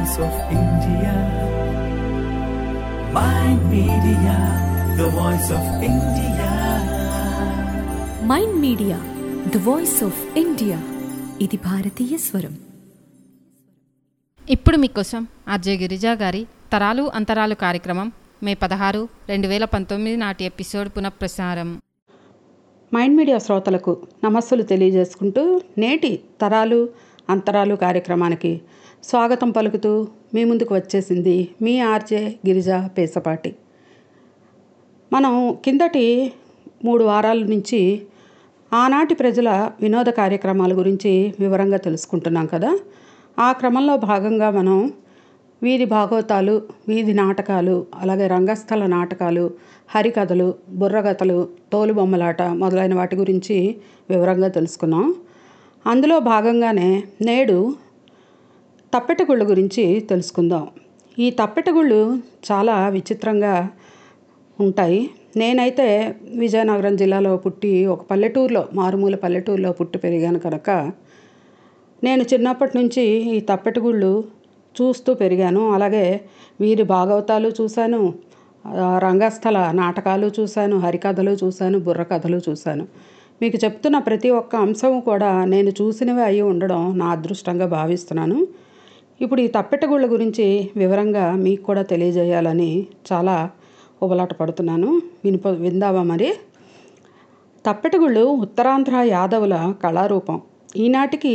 voice of India. Mind Media, the voice of India. Mind media the voice of India ఇది భారతీయ స్వరం ఇప్పుడు మీకోసం ఆర్జే గిరిజా గారి తరాలు అంతరాలు కార్యక్రమం మే పదహారు రెండు వేల పంతొమ్మిది నాటి ఎపిసోడ్ పునఃప్రసారం మైండ్ మీడియా శ్రోతలకు నమస్సులు తెలియజేసుకుంటూ నేటి తరాలు అంతరాలు కార్యక్రమానికి స్వాగతం పలుకుతూ మీ ముందుకు వచ్చేసింది మీ ఆర్జే గిరిజ పేసపాటి మనం కిందటి మూడు వారాల నుంచి ఆనాటి ప్రజల వినోద కార్యక్రమాల గురించి వివరంగా తెలుసుకుంటున్నాం కదా ఆ క్రమంలో భాగంగా మనం వీధి భాగవతాలు వీధి నాటకాలు అలాగే రంగస్థల నాటకాలు హరికథలు బుర్రకథలు తోలుబొమ్మలాట మొదలైన వాటి గురించి వివరంగా తెలుసుకున్నాం అందులో భాగంగానే నేడు తప్పెటగుళ్ళ గురించి తెలుసుకుందాం ఈ తప్పెటగుళ్ళు చాలా విచిత్రంగా ఉంటాయి నేనైతే విజయనగరం జిల్లాలో పుట్టి ఒక పల్లెటూరులో మారుమూల పల్లెటూరులో పుట్టి పెరిగాను కనుక నేను చిన్నప్పటి నుంచి ఈ తప్పెటగుళ్ళు చూస్తూ పెరిగాను అలాగే వీరి భాగవతాలు చూశాను ఆ, రంగస్థల నాటకాలు చూశాను హరికథలు చూశాను బుర్రకథలు చూశాను మీకు చెప్తున్న ప్రతి ఒక్క అంశం కూడా నేను చూసినవే అయి ఉండడం నా అదృష్టంగా భావిస్తున్నాను ఇప్పుడు ఈ తప్పెటగుళ్ళ గురించి వివరంగా మీకు కూడా తెలియజేయాలని చాలా ఉబలాట పడుతున్నాను వినిప విందావా మరి తప్పెటగుళ్ళు ఉత్తరాంధ్ర యాదవుల కళారూపం ఈనాటికి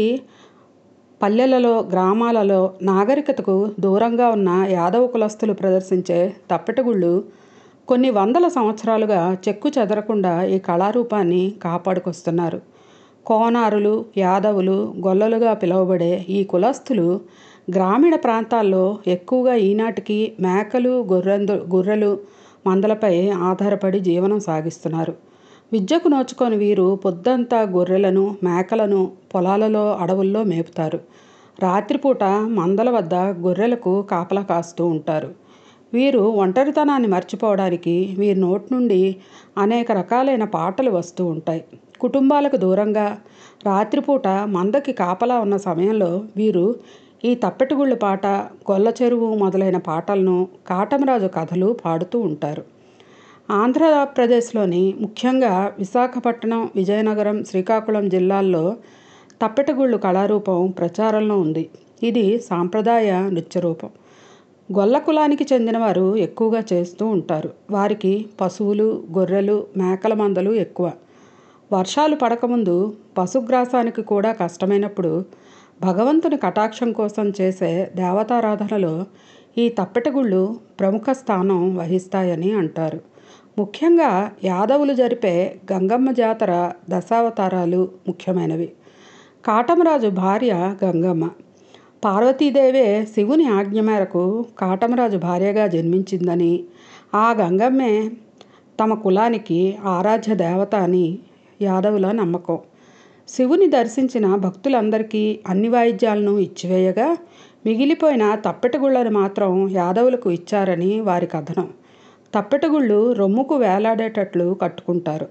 పల్లెలలో గ్రామాలలో నాగరికతకు దూరంగా ఉన్న యాదవ కులస్తులు ప్రదర్శించే తప్పెటగుళ్ళు కొన్ని వందల సంవత్సరాలుగా చెక్కు చెదరకుండా ఈ కళారూపాన్ని కాపాడుకొస్తున్నారు కోనారులు యాదవులు గొల్లలుగా పిలువబడే ఈ కులస్తులు గ్రామీణ ప్రాంతాల్లో ఎక్కువగా ఈనాటికి మేకలు గొర్రెందు గొర్రెలు మందలపై ఆధారపడి జీవనం సాగిస్తున్నారు విద్యకు నోచుకొని వీరు పొద్దంతా గొర్రెలను మేకలను పొలాలలో అడవుల్లో మేపుతారు రాత్రిపూట మందల వద్ద గొర్రెలకు కాపలా కాస్తూ ఉంటారు వీరు ఒంటరితనాన్ని మర్చిపోవడానికి వీరి నోటి నుండి అనేక రకాలైన పాటలు వస్తూ ఉంటాయి కుటుంబాలకు దూరంగా రాత్రిపూట మందకి కాపలా ఉన్న సమయంలో వీరు ఈ తప్పెటగుళ్ళు పాట గొల్ల చెరువు మొదలైన పాటలను కాటమరాజు కథలు పాడుతూ ఉంటారు ఆంధ్రప్రదేశ్లోని ముఖ్యంగా విశాఖపట్నం విజయనగరం శ్రీకాకుళం జిల్లాల్లో తప్పెటగుళ్ళు కళారూపం ప్రచారంలో ఉంది ఇది సాంప్రదాయ నృత్య రూపం గొల్ల కులానికి చెందినవారు ఎక్కువగా చేస్తూ ఉంటారు వారికి పశువులు గొర్రెలు మేకల మందలు ఎక్కువ వర్షాలు పడకముందు పశుగ్రాసానికి కూడా కష్టమైనప్పుడు భగవంతుని కటాక్షం కోసం చేసే దేవతారాధనలో ఈ తప్పెటగుళ్ళు ప్రముఖ స్థానం వహిస్తాయని అంటారు ముఖ్యంగా యాదవులు జరిపే గంగమ్మ జాతర దశావతారాలు ముఖ్యమైనవి కాటమరాజు భార్య గంగమ్మ పార్వతీదేవే శివుని ఆజ్ఞ మేరకు కాటమరాజు భార్యగా జన్మించిందని ఆ గంగమ్మే తమ కులానికి ఆరాధ్య దేవత అని యాదవుల నమ్మకం శివుని దర్శించిన భక్తులందరికీ అన్ని వాయిద్యాలను ఇచ్చివేయగా మిగిలిపోయిన తప్పెటగుళ్ళను మాత్రం యాదవులకు ఇచ్చారని వారి కథనం తప్పెటగుళ్ళు రొమ్ముకు వేలాడేటట్లు కట్టుకుంటారు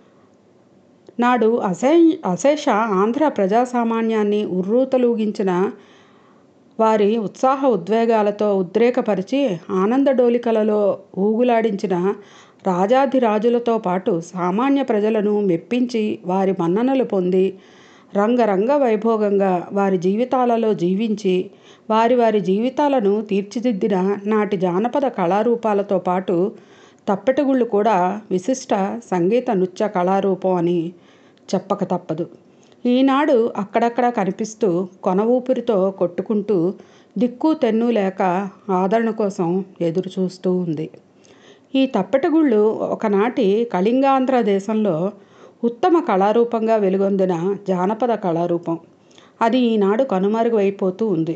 నాడు అశే అశేష ఆంధ్ర ప్రజాసామాన్యాన్ని ఉర్రూతలూగించిన వారి ఉత్సాహ ఉద్వేగాలతో ఉద్రేకపరిచి ఆనందడోలికలలో ఊగులాడించిన రాజాధిరాజులతో పాటు సామాన్య ప్రజలను మెప్పించి వారి మన్ననలు పొంది రంగరంగ వైభోగంగా వారి జీవితాలలో జీవించి వారి వారి జీవితాలను తీర్చిదిద్దిన నాటి జానపద కళారూపాలతో పాటు తప్పెటగుళ్ళు కూడా విశిష్ట సంగీత నృత్య కళారూపం అని చెప్పక తప్పదు ఈనాడు అక్కడక్కడ కనిపిస్తూ కొన ఊపిరితో కొట్టుకుంటూ దిక్కు తెన్ను లేక ఆదరణ కోసం ఎదురు చూస్తూ ఉంది ఈ తప్పెటగుళ్ళు ఒకనాటి కళింగాంధ్ర దేశంలో ఉత్తమ కళారూపంగా వెలుగొందిన జానపద కళారూపం అది ఈనాడు కనుమరుగైపోతూ ఉంది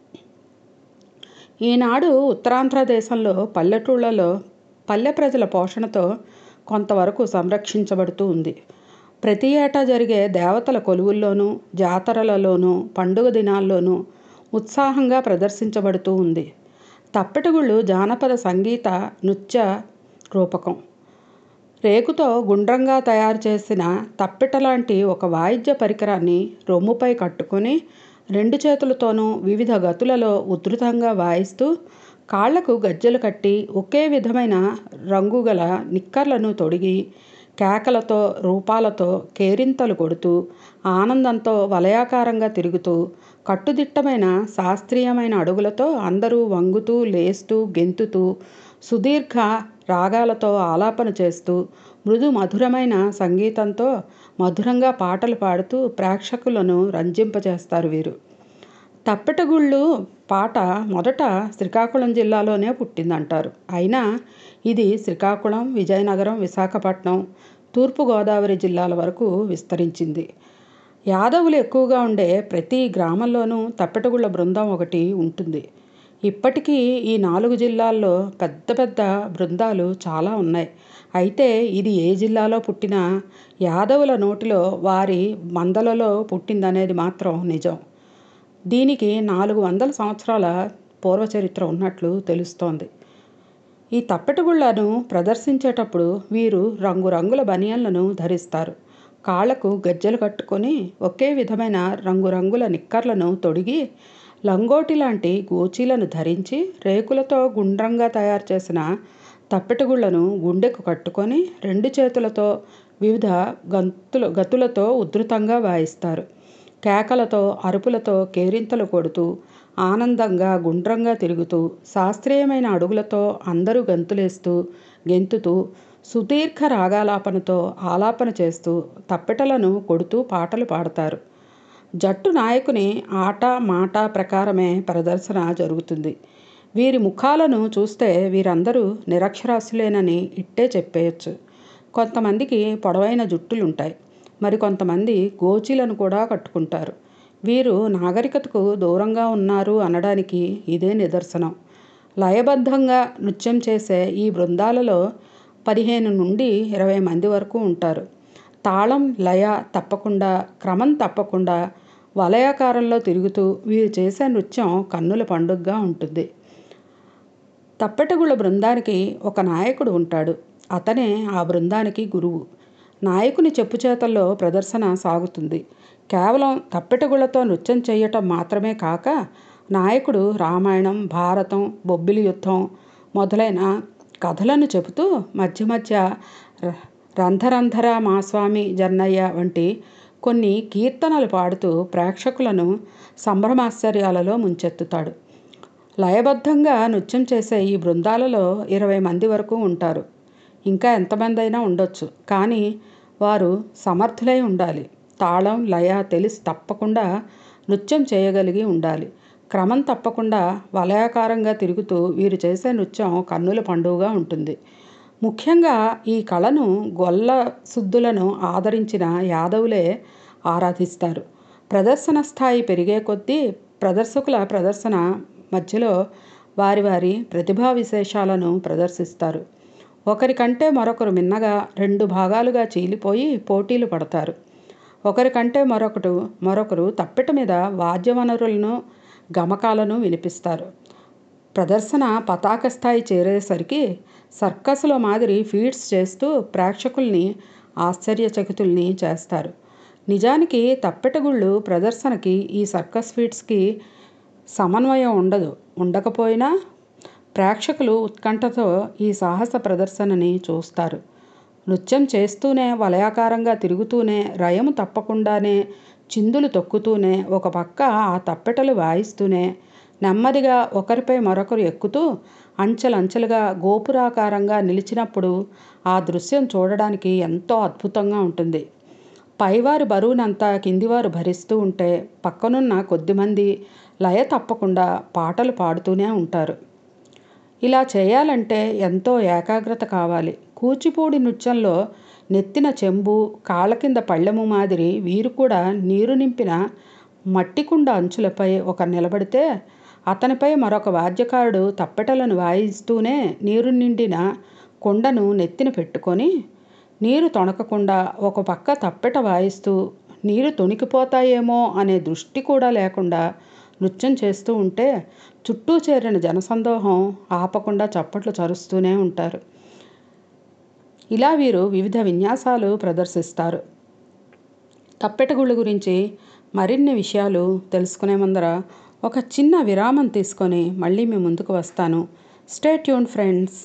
ఈనాడు ఉత్తరాంధ్ర దేశంలో పల్లెటూళ్ళలో పల్లె ప్రజల పోషణతో కొంతవరకు సంరక్షించబడుతూ ఉంది ప్రతి ఏటా జరిగే దేవతల కొలువుల్లోనూ జాతరలలోనూ పండుగ దినాల్లోనూ ఉత్సాహంగా ప్రదర్శించబడుతూ ఉంది తప్పెటగుళ్ళు జానపద సంగీత నృత్య రూపకం రేకుతో గుండ్రంగా తయారు చేసిన తప్పెట లాంటి ఒక వాయిద్య పరికరాన్ని రొమ్ముపై కట్టుకొని రెండు చేతులతోనూ వివిధ గతులలో ఉధృతంగా వాయిస్తూ కాళ్లకు గజ్జెలు కట్టి ఒకే విధమైన రంగు గల నిక్కర్లను తొడిగి కేకలతో రూపాలతో కేరింతలు కొడుతూ ఆనందంతో వలయాకారంగా తిరుగుతూ కట్టుదిట్టమైన శాస్త్రీయమైన అడుగులతో అందరూ వంగుతూ లేస్తూ గెంతుతూ సుదీర్ఘ రాగాలతో ఆలాపన చేస్తూ మృదు మధురమైన సంగీతంతో మధురంగా పాటలు పాడుతూ ప్రేక్షకులను రంజింపజేస్తారు వీరు తప్పెటగుళ్ళు పాట మొదట శ్రీకాకుళం జిల్లాలోనే పుట్టిందంటారు అయినా ఇది శ్రీకాకుళం విజయనగరం విశాఖపట్నం తూర్పుగోదావరి జిల్లాల వరకు విస్తరించింది యాదవులు ఎక్కువగా ఉండే ప్రతి గ్రామంలోనూ తప్పెటగుళ్ళ బృందం ఒకటి ఉంటుంది ఇప్పటికీ ఈ నాలుగు జిల్లాల్లో పెద్ద పెద్ద బృందాలు చాలా ఉన్నాయి అయితే ఇది ఏ జిల్లాలో పుట్టినా యాదవుల నోటిలో వారి మందలలో పుట్టిందనేది మాత్రం నిజం దీనికి నాలుగు వందల సంవత్సరాల పూర్వచరిత్ర ఉన్నట్లు తెలుస్తోంది ఈ తప్పెటగుళ్లను ప్రదర్శించేటప్పుడు వీరు రంగురంగుల బనియన్లను ధరిస్తారు కాళ్లకు గజ్జెలు కట్టుకొని ఒకే విధమైన రంగురంగుల నిక్కర్లను తొడిగి లంగోటి లాంటి గోచీలను ధరించి రేకులతో గుండ్రంగా తయారు చేసిన తప్పెటగుళ్లను గుండెకు కట్టుకొని రెండు చేతులతో వివిధ గంతుల గతులతో ఉధృతంగా వాయిస్తారు కేకలతో అరుపులతో కేరింతలు కొడుతూ ఆనందంగా గుండ్రంగా తిరుగుతూ శాస్త్రీయమైన అడుగులతో అందరూ గంతులేస్తూ గెంతుతూ సుదీర్ఘ రాగాలాపనతో ఆలాపన చేస్తూ తప్పెటలను కొడుతూ పాటలు పాడతారు జట్టు నాయకుని ఆట మాట ప్రకారమే ప్రదర్శన జరుగుతుంది వీరి ముఖాలను చూస్తే వీరందరూ నిరక్షరాస్యులేనని ఇట్టే చెప్పేయచ్చు కొంతమందికి పొడవైన జుట్టులుంటాయి మరికొంతమంది గోచీలను కూడా కట్టుకుంటారు వీరు నాగరికతకు దూరంగా ఉన్నారు అనడానికి ఇదే నిదర్శనం లయబద్ధంగా నృత్యం చేసే ఈ బృందాలలో పదిహేను నుండి ఇరవై మంది వరకు ఉంటారు తాళం లయ తప్పకుండా క్రమం తప్పకుండా వలయాకారంలో తిరుగుతూ వీరు చేసే నృత్యం కన్నుల పండుగగా ఉంటుంది తప్పెటగుళ్ళ బృందానికి ఒక నాయకుడు ఉంటాడు అతనే ఆ బృందానికి గురువు నాయకుని చెప్పు చేతల్లో ప్రదర్శన సాగుతుంది కేవలం తప్పెటగుళ్ళతో నృత్యం చేయటం మాత్రమే కాక నాయకుడు రామాయణం భారతం బొబ్బిలి యుద్ధం మొదలైన కథలను చెబుతూ మధ్య మధ్య రంధరంధర మా స్వామి జన్నయ్య వంటి కొన్ని కీర్తనలు పాడుతూ ప్రేక్షకులను సంభ్రమాశ్చర్యాలలో ముంచెత్తుతాడు లయబద్ధంగా నృత్యం చేసే ఈ బృందాలలో ఇరవై మంది వరకు ఉంటారు ఇంకా ఎంతమంది అయినా ఉండొచ్చు కానీ వారు సమర్థులై ఉండాలి తాళం లయ తెలిసి తప్పకుండా నృత్యం చేయగలిగి ఉండాలి క్రమం తప్పకుండా వలయాకారంగా తిరుగుతూ వీరు చేసే నృత్యం కన్నుల పండుగగా ఉంటుంది ముఖ్యంగా ఈ కళను గొల్ల శుద్ధులను ఆదరించిన యాదవులే ఆరాధిస్తారు ప్రదర్శన స్థాయి పెరిగే కొద్దీ ప్రదర్శకుల ప్రదర్శన మధ్యలో వారి వారి ప్రతిభా విశేషాలను ప్రదర్శిస్తారు ఒకరికంటే మరొకరు మిన్నగా రెండు భాగాలుగా చీలిపోయి పోటీలు పడతారు ఒకరికంటే మరొకరు మరొకరు తప్పెట మీద వాద్య వనరులను గమకాలను వినిపిస్తారు ప్రదర్శన పతాక స్థాయి చేరేసరికి సర్కస్లో మాదిరి ఫీడ్స్ చేస్తూ ప్రేక్షకుల్ని ఆశ్చర్యచకితుల్ని చేస్తారు నిజానికి తప్పెటగుళ్ళు ప్రదర్శనకి ఈ సర్కస్ ఫీడ్స్కి సమన్వయం ఉండదు ఉండకపోయినా ప్రేక్షకులు ఉత్కంఠతో ఈ సాహస ప్రదర్శనని చూస్తారు నృత్యం చేస్తూనే వలయాకారంగా తిరుగుతూనే రయము తప్పకుండానే చిందులు తొక్కుతూనే ఒక పక్క ఆ తప్పెటలు వాయిస్తూనే నెమ్మదిగా ఒకరిపై మరొకరు ఎక్కుతూ అంచెలంచెలుగా గోపురాకారంగా నిలిచినప్పుడు ఆ దృశ్యం చూడడానికి ఎంతో అద్భుతంగా ఉంటుంది పైవారి బరువునంతా కిందివారు భరిస్తూ ఉంటే పక్కనున్న కొద్దిమంది లయ తప్పకుండా పాటలు పాడుతూనే ఉంటారు ఇలా చేయాలంటే ఎంతో ఏకాగ్రత కావాలి కూచిపూడి నృత్యంలో నెత్తిన చెంబు కాళ్ళ కింద పళ్ళెము మాదిరి వీరు కూడా నీరు నింపిన మట్టి కుండ అంచులపై ఒక నిలబడితే అతనిపై మరొక వాద్యకారుడు తప్పెటలను వాయిస్తూనే నీరు నిండిన కుండను నెత్తిన పెట్టుకొని నీరు తొణకకుండా ఒక పక్క తప్పెట వాయిస్తూ నీరు తొణికిపోతాయేమో అనే దృష్టి కూడా లేకుండా నృత్యం చేస్తూ ఉంటే చుట్టూ చేరిన జనసందోహం ఆపకుండా చప్పట్లు చరుస్తూనే ఉంటారు ఇలా వీరు వివిధ విన్యాసాలు ప్రదర్శిస్తారు తప్పెటగుళ్ళు గురించి మరిన్ని విషయాలు తెలుసుకునే ముందర ఒక చిన్న విరామం తీసుకొని మళ్ళీ మీ ముందుకు వస్తాను స్టే ట్యూన్ ఫ్రెండ్స్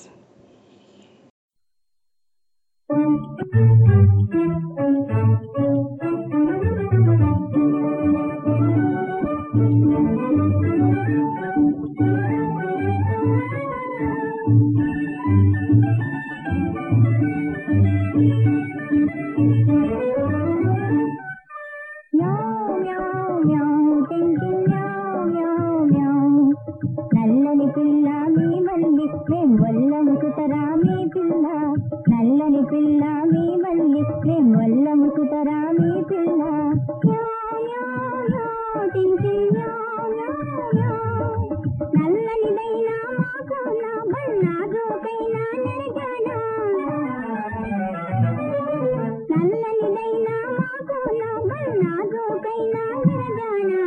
నల్లని పిల్ల మీ మల్లి మేం వల్లముకుతరా మీ పిల్ల నల్లని పిల్ల మీ మల్లి మేం వల్లముకుతరా మీ పిల్ల నల్లనిదైనా మాకున్న బన్నాగోకైనా నరగానా నల్లనిదైనా మాకున్న బన్నాగోకైనా నరగానా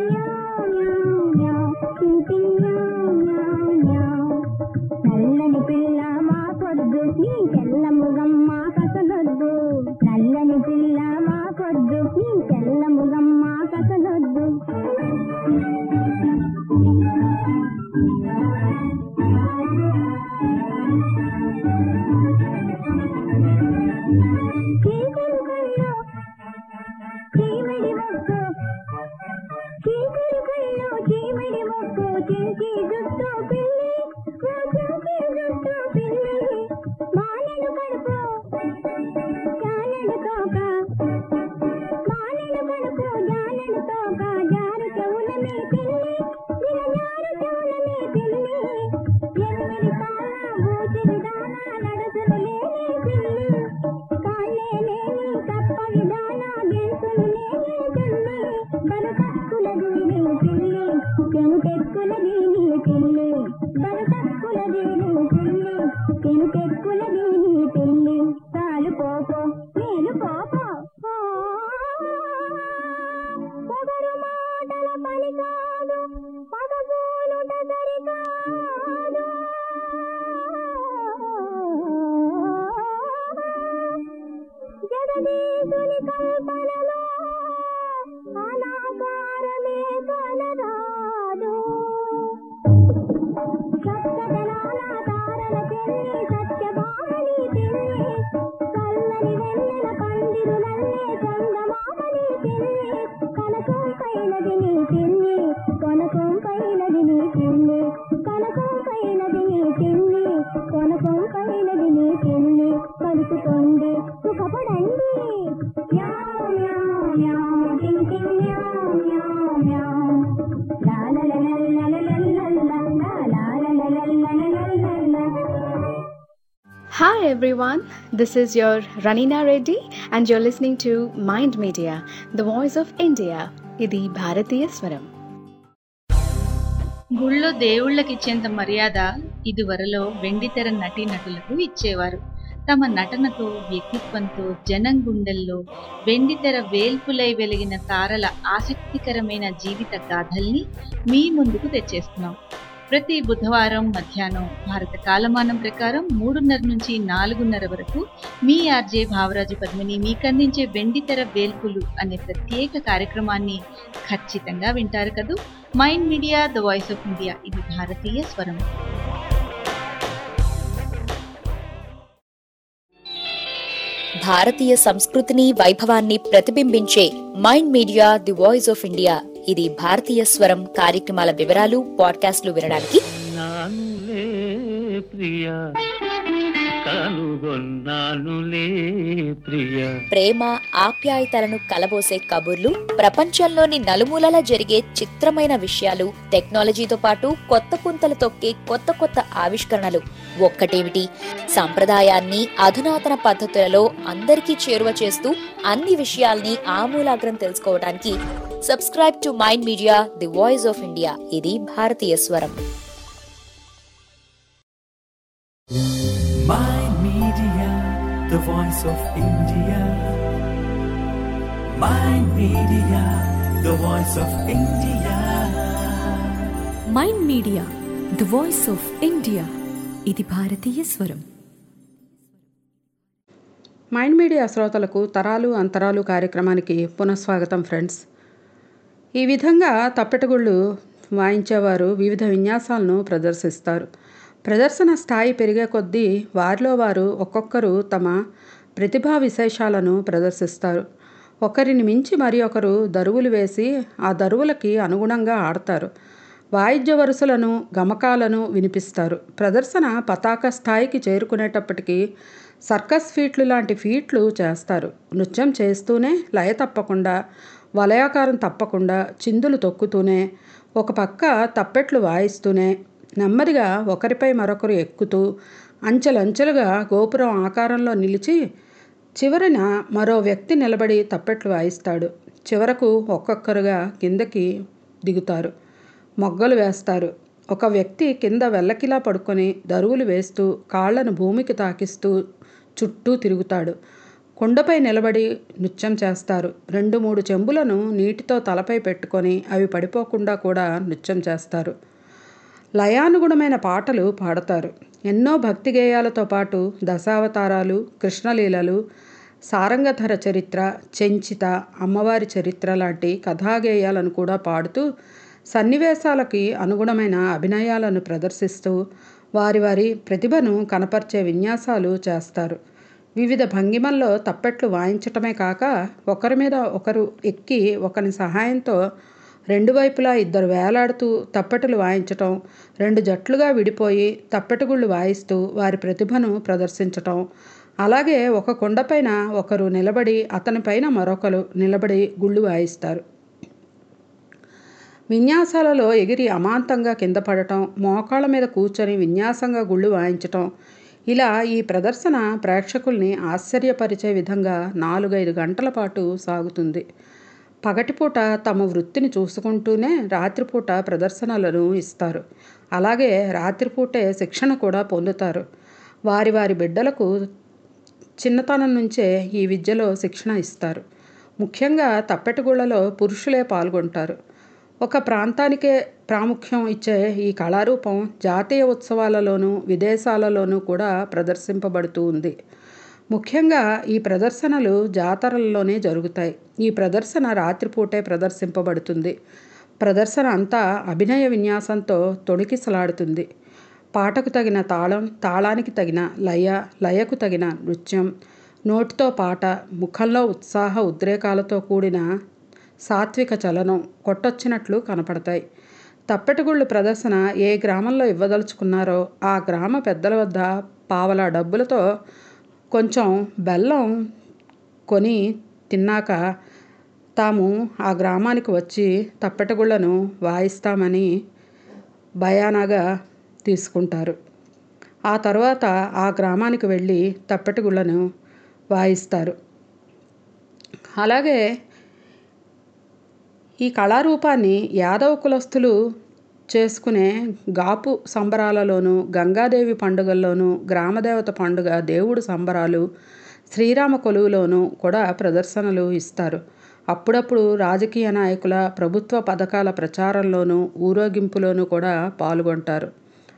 నల్లని పిల్ల మా పొద్దు నీ తెల్లముగమ్మ కసలొద్దు నల్లని పిల్ల మా పొద్దు నీ తెల్లముగమ్మ కసలొద్దు చీకటి కళ్ళు చీమిడి మొక్కు చీకటి కళ్ళు చీమిడి మొక్కు చించి జుట్టు పిల్లి ఓ చించి జుట్టు పిల్లి మానెడు కడుపు జానెడు తోక మానెడు కడుపు జానెడు తోక జారు చెవుల మీ పిల్లి గిరజారు చెవుల మీ పిల్లి ఎనిమిది కాళ్ళ బూచిడి దానా నడుసులు లేని పిల్లి కాళ్ళే లేని తప్ప విధాన గెంతులు లేని పిల్లి బరుకక్కులది నీ పిల్లి పెనుకెక్కులది నీ పిల్లి బరుకక్కులది నీ పిల్లి పెనుకెక్కులది నీ పిల్లి తాలు పోపో నేను పోపో పొగరు మాటల పని కాదు పగబోలుట సరికాదు జగదీశుని కల్పనలో అనాకారమే కలరాదు సత్యదనాల తారల చెల్లి సత్యభామని పిల్లి చల్లని వెన్నెల పందిరులల్లే చందమామని పిల్లి కనకం పైనది నీ పిల్లి కొనకం పైనది నీ పిల్లి కనకం పైనది నీ పిల్లి కొనకం పైనది నీ పిల్లి కలుసుకోండి సుఖపడండి మ్యావ్ మ్యావ్ మ్యావ్ టింగ్ టింగ్ మ్యావ్ మ్యావ్ మ్యావ్ లా లా లా లా లా లా లా లా లా లా లా లా లా లా లా లా లా Hi everyone, this is your Ranina Reddy and you're listening to Mind Media, the voice of India. ఇది భారతీయ స్వరం గుళ్ళో దేవుళ్ళకిచ్చేంత మర్యాద ఇదివరలో వెండితెర నటీనటులకు ఇచ్చేవారు తమ నటనతో వ్యక్తిత్వంతో జనం గుండెల్లో వెండితెర వేల్పులై వెలిగిన తారల ఆసక్తికరమైన జీవిత గాథల్ని మీ ముందుకు తెచ్చేస్తున్నాం ప్రతి బుధవారం మధ్యాహ్నం భారత కాలమానం ప్రకారం మూడున్నర నుంచి నాలుగున్నర వరకు మీ ఆర్జే భావరాజు పద్మిని మీకందించే వెండితెర వేల్పులు అనే ప్రత్యేక కార్యక్రమాన్ని ఖచ్చితంగా వింటారు కదూ mind media the voice of India ఇది భారతీయ స్వరం భారతీయ సంస్కృతిని వైభవాన్ని ప్రతిబింబించే mind media the voice of India ఇది భారతీయ స్వరం కార్యక్రమాల వివరాలు పాడ్కాస్ట్లు వినడానికి నానులే ప్రియ కనుగొన్నానులే ప్రియ ప్రేమ ఆప్యాయతలను కలబోసే కబుర్లు ప్రపంచంలోని నలుమూలలా జరిగే చిత్రమైన విషయాలు టెక్నాలజీతో పాటు కొత్త పుంతలు తొక్కే కొత్త కొత్త ఆవిష్కరణలు ఒక్కటేమిటి సంప్రదాయాన్ని అధునాతన పద్ధతులలో అందరికీ చేరువ చేస్తూ అన్ని విషయాల్ని ఆమూలాగ్రం తెలుసుకోవడానికి subscribe to mind media the voice of India ఇది భారతీయ స్వరం Mind Media, the voice of India. Mind Media, the voice of India. Mind media the voice of India ఇది భారతీయ స్వరం మైండ్ మీడియా శ్రోతలకు తరాలు అంతరాలు కార్యక్రమానికి పునఃస్వాగతం ఫ్రెండ్స్ ఈ విధంగా తప్పెటగుళ్ళు వాయించేవారు వివిధ విన్యాసాలను ప్రదర్శిస్తారు ప్రదర్శన స్థాయి పెరిగే కొద్దీ వారిలో వారు ఒక్కొక్కరు తమ ప్రతిభా విశేషాలను ప్రదర్శిస్తారు ఒకరిని మించి మరి ఒకరు దరువులు వేసి ఆ దరువులకి అనుగుణంగా ఆడతారు వాయిద్య వరుసలను గమకాలను వినిపిస్తారు ప్రదర్శన పతాక స్థాయికి చేరుకునేటప్పటికీ సర్కస్ ఫీట్లు లాంటి ఫీట్లు చేస్తారు నృత్యం చేస్తూనే లయ తప్పకుండా వలయాకారం తప్పకుండా చిందులు తొక్కుతూనే ఒక పక్క తప్పెట్లు వాయిస్తూనే నెమ్మదిగా ఒకరిపై మరొకరు ఎక్కుతూ అంచెలంచెలుగా గోపురం ఆకారంలో నిలిచి చివరిన మరో వ్యక్తి నిలబడి తప్పెట్లు వాయిస్తాడు చివరకు ఒక్కొక్కరుగా కిందకి దిగుతారు మొగ్గలు వేస్తారు ఒక వ్యక్తి కింద వెల్లకిలా పడుకొని దరువులు వేస్తూ కాళ్లను భూమికి తాకిస్తూ చుట్టూ తిరుగుతాడు కొండపై నిలబడి నృత్యం చేస్తారు రెండు మూడు చెంబులను నీటితో తలపై పెట్టుకొని అవి పడిపోకుండా కూడా నృత్యం చేస్తారు లయానుగుణమైన పాటలు పాడతారు ఎన్నో భక్తి గేయాలతో పాటు దశావతారాలు కృష్ణలీలలు సారంగధర చరిత్ర చెంచిత అమ్మవారి చరిత్ర లాంటి కథాగేయాలను కూడా పాడుతూ సన్నివేశాలకి అనుగుణమైన అభినయాలను ప్రదర్శిస్తూ వారి వారి ప్రతిభను కనపర్చే విన్యాసాలు చేస్తారు వివిధ భంగిమల్లో తప్పెట్లు వాయించటమే కాక ఒకరి మీద ఒకరు ఎక్కి ఒకరి సహాయంతో రెండు వైపులా ఇద్దరు వేలాడుతూ తప్పెటలు వాయించటం రెండు జట్లుగా విడిపోయి తప్పెటగుళ్ళు వాయిస్తూ వారి ప్రతిభను ప్రదర్శించటం అలాగే ఒక కొండపైన ఒకరు నిలబడి అతనిపైన మరొకరు నిలబడి గుళ్ళు వాయిస్తారు విన్యాసాలలో ఎగిరి అమాంతంగా కింద పడటం మోకాళ్ళ మీద కూర్చొని విన్యాసంగా గుళ్ళు వాయించటం ఇలా ఈ ప్రదర్శన ప్రేక్షకుల్ని ఆశ్చర్యపరిచే విధంగా నాలుగైదు గంటల పాటు సాగుతుంది పగటిపూట తమ వృత్తిని చూసుకుంటూనే రాత్రిపూట ప్రదర్శనలను ఇస్తారు అలాగే రాత్రిపూటే శిక్షణ కూడా పొందుతారు వారి వారి బిడ్డలకు చిన్నతనం నుంచే ఈ విద్యలో శిక్షణ ఇస్తారు ముఖ్యంగా తప్పెటగుళ్ళలో పురుషులే పాల్గొంటారు ఒక ప్రాంతానికే ప్రాముఖ్యం ఇచ్చే ఈ కళారూపం జాతీయ ఉత్సవాలలోనూ విదేశాలలోనూ కూడా ప్రదర్శింపబడుతూ ఉంది ముఖ్యంగా ఈ ప్రదర్శనలు జాతరల్లోనే జరుగుతాయి ఈ ప్రదర్శన రాత్రిపూటే ప్రదర్శింపబడుతుంది ప్రదర్శన అంతా అభినయ విన్యాసంతో తొణికిసలాడుతుంది పాటకు తగిన తాళం తాళానికి తగిన లయ లయకు తగిన నృత్యం నోటితో పాట ముఖంలో ఉత్సాహ ఉద్రేకాలతో కూడిన సాత్విక చలనం కొట్టొచ్చినట్లు కనపడతాయి తప్పెటగుళ్ళు ప్రదర్శన ఏ గ్రామంలో ఇవ్వదలుచుకున్నారో ఆ గ్రామ పెద్దల వద్ద పావలా డబ్బులతో కొంచెం బెల్లం కొని తిన్నాక తాము ఆ గ్రామానికి వచ్చి తప్పెటగుళ్ళను వాయిస్తామని భయానాగా తీసుకుంటారు ఆ తర్వాత ఆ గ్రామానికి వెళ్ళి తప్పెటగుళ్ళను వాయిస్తారు అలాగే ఈ కళారూపాన్ని యాదవ కులస్తులు చేసుకునే గాపు సంబరాలలోనూ గంగాదేవి పండుగల్లోనూ గ్రామదేవత పండుగ దేవుడు సంబరాలు శ్రీరామ కొలువులోనూ కూడా ప్రదర్శనలు ఇస్తారు అప్పుడప్పుడు రాజకీయ నాయకుల ప్రభుత్వ పథకాల ప్రచారంలోనూ ఊరేగింపులోనూ కూడా పాల్గొంటారు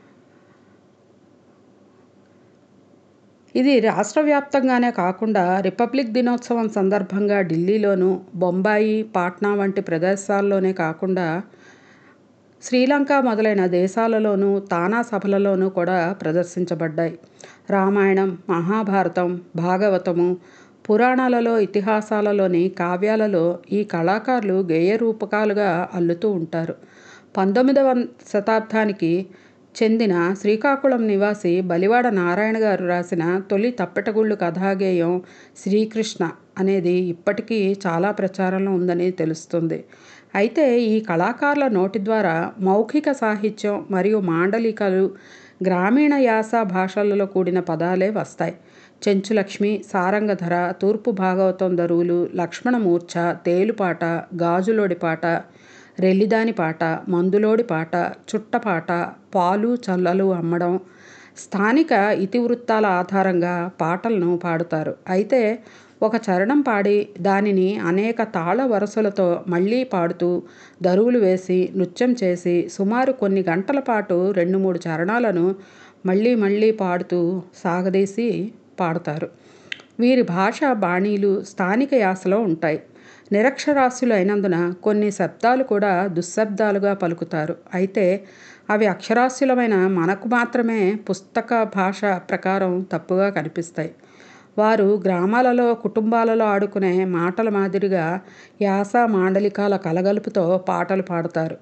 ఇది రాష్ట్ర వ్యాప్తంగానే కాకుండా రిపబ్లిక్ దినోత్సవం సందర్భంగా ఢిల్లీలోను బొంబాయి పాట్నా వంటి ప్రదేశాల్లోనే కాకుండా శ్రీలంక మొదలైన దేశాలలోనూ తానా సభలలోనూ కూడా ప్రదర్శించబడ్డాయి రామాయణం మహాభారతం భాగవతము పురాణాలలో ఇతిహాసాలలోని కావ్యాలలో ఈ కళాకారులు గేయ రూపకాలుగా అల్లుతూ ఉంటారు పంతొమ్మిదవ శతాబ్దానికి చెందిన శ్రీకాకుళం నివాసి బలివాడ నారాయణ గారు రాసిన తొలి తప్పెటగుళ్ళు కథాగేయం శ్రీకృష్ణ అనేది ఇప్పటికీ చాలా ప్రచారంలో ఉందని తెలుస్తుంది అయితే ఈ కళాకారుల నోటి ద్వారా మౌఖిక సాహిత్యం మరియు మాండలికలు గ్రామీణ యాస భాషలలో కూడిన పదాలే వస్తాయి చెంచులక్ష్మి సారంగధర తూర్పు భాగవతం దరువులు లక్ష్మణమూర్ఛ తేలుపాట గాజులోడి పాట రెల్లిదాని పాట మందులోడి పాట చుట్టపాట పాలు చల్లలు అమ్మడం స్థానిక ఇతివృత్తాల ఆధారంగా పాటలను పాడుతారు అయితే ఒక చరణం పాడి దానిని అనేక తాళ వరుసలతో మళ్ళీ పాడుతూ దరువులు వేసి నృత్యం చేసి సుమారు కొన్ని గంటల పాటు రెండు మూడు చరణాలను మళ్ళీ మళ్ళీ పాడుతూ సాగదీసి పాడతారు వీరి భాష బాణీలు స్థానిక యాసలో ఉంటాయి నిరక్షరాస్యులు అయినందున కొన్ని శబ్దాలు కూడా దుశ్శబ్దాలుగా పలుకుతారు అయితే అవి అక్షరాస్యులమైన మనకు మాత్రమే పుస్తక భాష ప్రకారం తప్పుగా కనిపిస్తాయి వారు గ్రామాలలో కుటుంబాలలో ఆడుకునే మాటల మాదిరిగా యాస మాండలికాల కలగలుపుతో పాటలు పాడతారు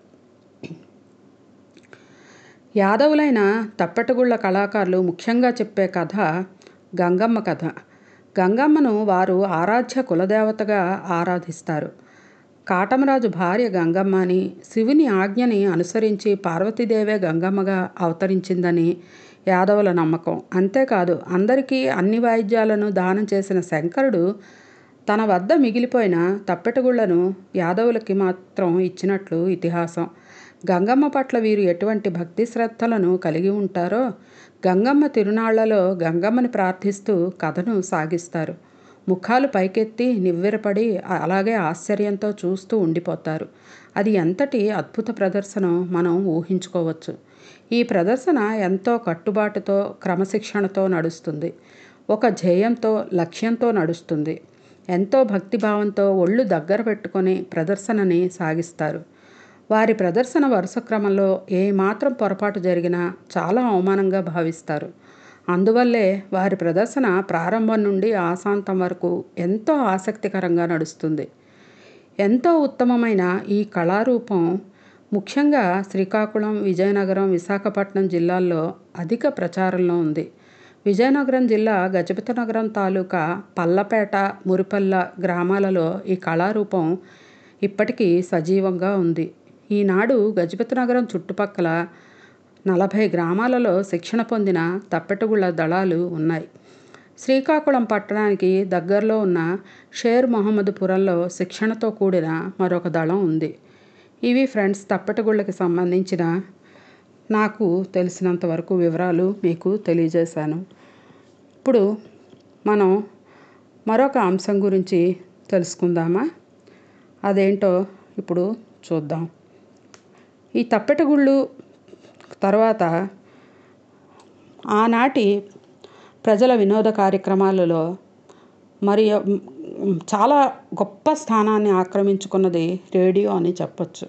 యాదవులైన తప్పెటగుళ్ళ కళాకారులు ముఖ్యంగా చెప్పే కథ గంగమ్మ కథ గంగమ్మను వారు ఆరాధ్య కులదేవతగా ఆరాధిస్తారు కాటమరాజు భార్య గంగమ్మ అని శివుని ఆజ్ఞని అనుసరించి పార్వతీదేవే గంగమ్మగా అవతరించిందని యాదవుల నమ్మకం అంతేకాదు అందరికీ అన్ని వాయిద్యాలను దానం చేసిన శంకరుడు తన వద్ద మిగిలిపోయిన తప్పెటగుళ్లను యాదవులకి మాత్రం ఇచ్చినట్లు ఇతిహాసం గంగమ్మ పట్ల వీరు ఎటువంటి భక్తి శ్రద్ధలను కలిగి ఉంటారో గంగమ్మ తిరునాళ్లలో గంగమ్మని ప్రార్థిస్తూ కథను సాగిస్తారు ముఖాలు పైకెత్తి నివ్వెరపడి అలాగే ఆశ్చర్యంతో చూస్తూ ఉండిపోతారు అది ఎంతటి అద్భుత ప్రదర్శన మనం ఊహించుకోవచ్చు ఈ ప్రదర్శన ఎంతో కట్టుబాటుతో క్రమశిక్షణతో నడుస్తుంది ఒక ధ్యేయంతో లక్ష్యంతో నడుస్తుంది ఎంతో భక్తిభావంతో ఒళ్ళు దగ్గర పెట్టుకొని ప్రదర్శనని సాగిస్తారు వారి ప్రదర్శన వరుస క్రమంలో ఏమాత్రం పొరపాటు జరిగినా చాలా అవమానంగా భావిస్తారు అందువల్లే వారి ప్రదర్శన ప్రారంభం నుండి ఆశాంతం వరకు ఎంతో ఆసక్తికరంగా నడుస్తుంది ఎంతో ఉత్తమమైన ఈ కళారూపం ముఖ్యంగా శ్రీకాకుళం విజయనగరం విశాఖపట్నం జిల్లాల్లో అధిక ప్రచారంలో ఉంది విజయనగరం జిల్లా గజపతి నగరం తాలూకా పల్లపేట మురిపల్ల గ్రామాలలో ఈ కళారూపం ఇప్పటికీ సజీవంగా ఉంది ఈనాడు గజపతి నగరం చుట్టుపక్కల నలభై గ్రామాలలో శిక్షణ పొందిన తప్పెటగుళ్ళ దళాలు ఉన్నాయి శ్రీకాకుళం పట్టణానికి దగ్గరలో ఉన్న షేర్ మొహమ్మద్పురంలో శిక్షణతో కూడిన మరొక దళం ఉంది ఇవి ఫ్రెండ్స్ తప్పెటగుళ్ళకి సంబంధించిన నాకు తెలిసినంత వరకు వివరాలు మీకు తెలియజేశాను ఇప్పుడు మనం మరొక అంశం గురించి తెలుసుకుందామా అదేంటో ఇప్పుడు చూద్దాం ఈ తప్పెటగుళ్ళు తర్వాత ఆనాటి ప్రజల వినోద కార్యక్రమాలలో మరి చాలా గొప్ప స్థానాన్ని ఆక్రమించుకున్నది రేడియో అని చెప్పచ్చు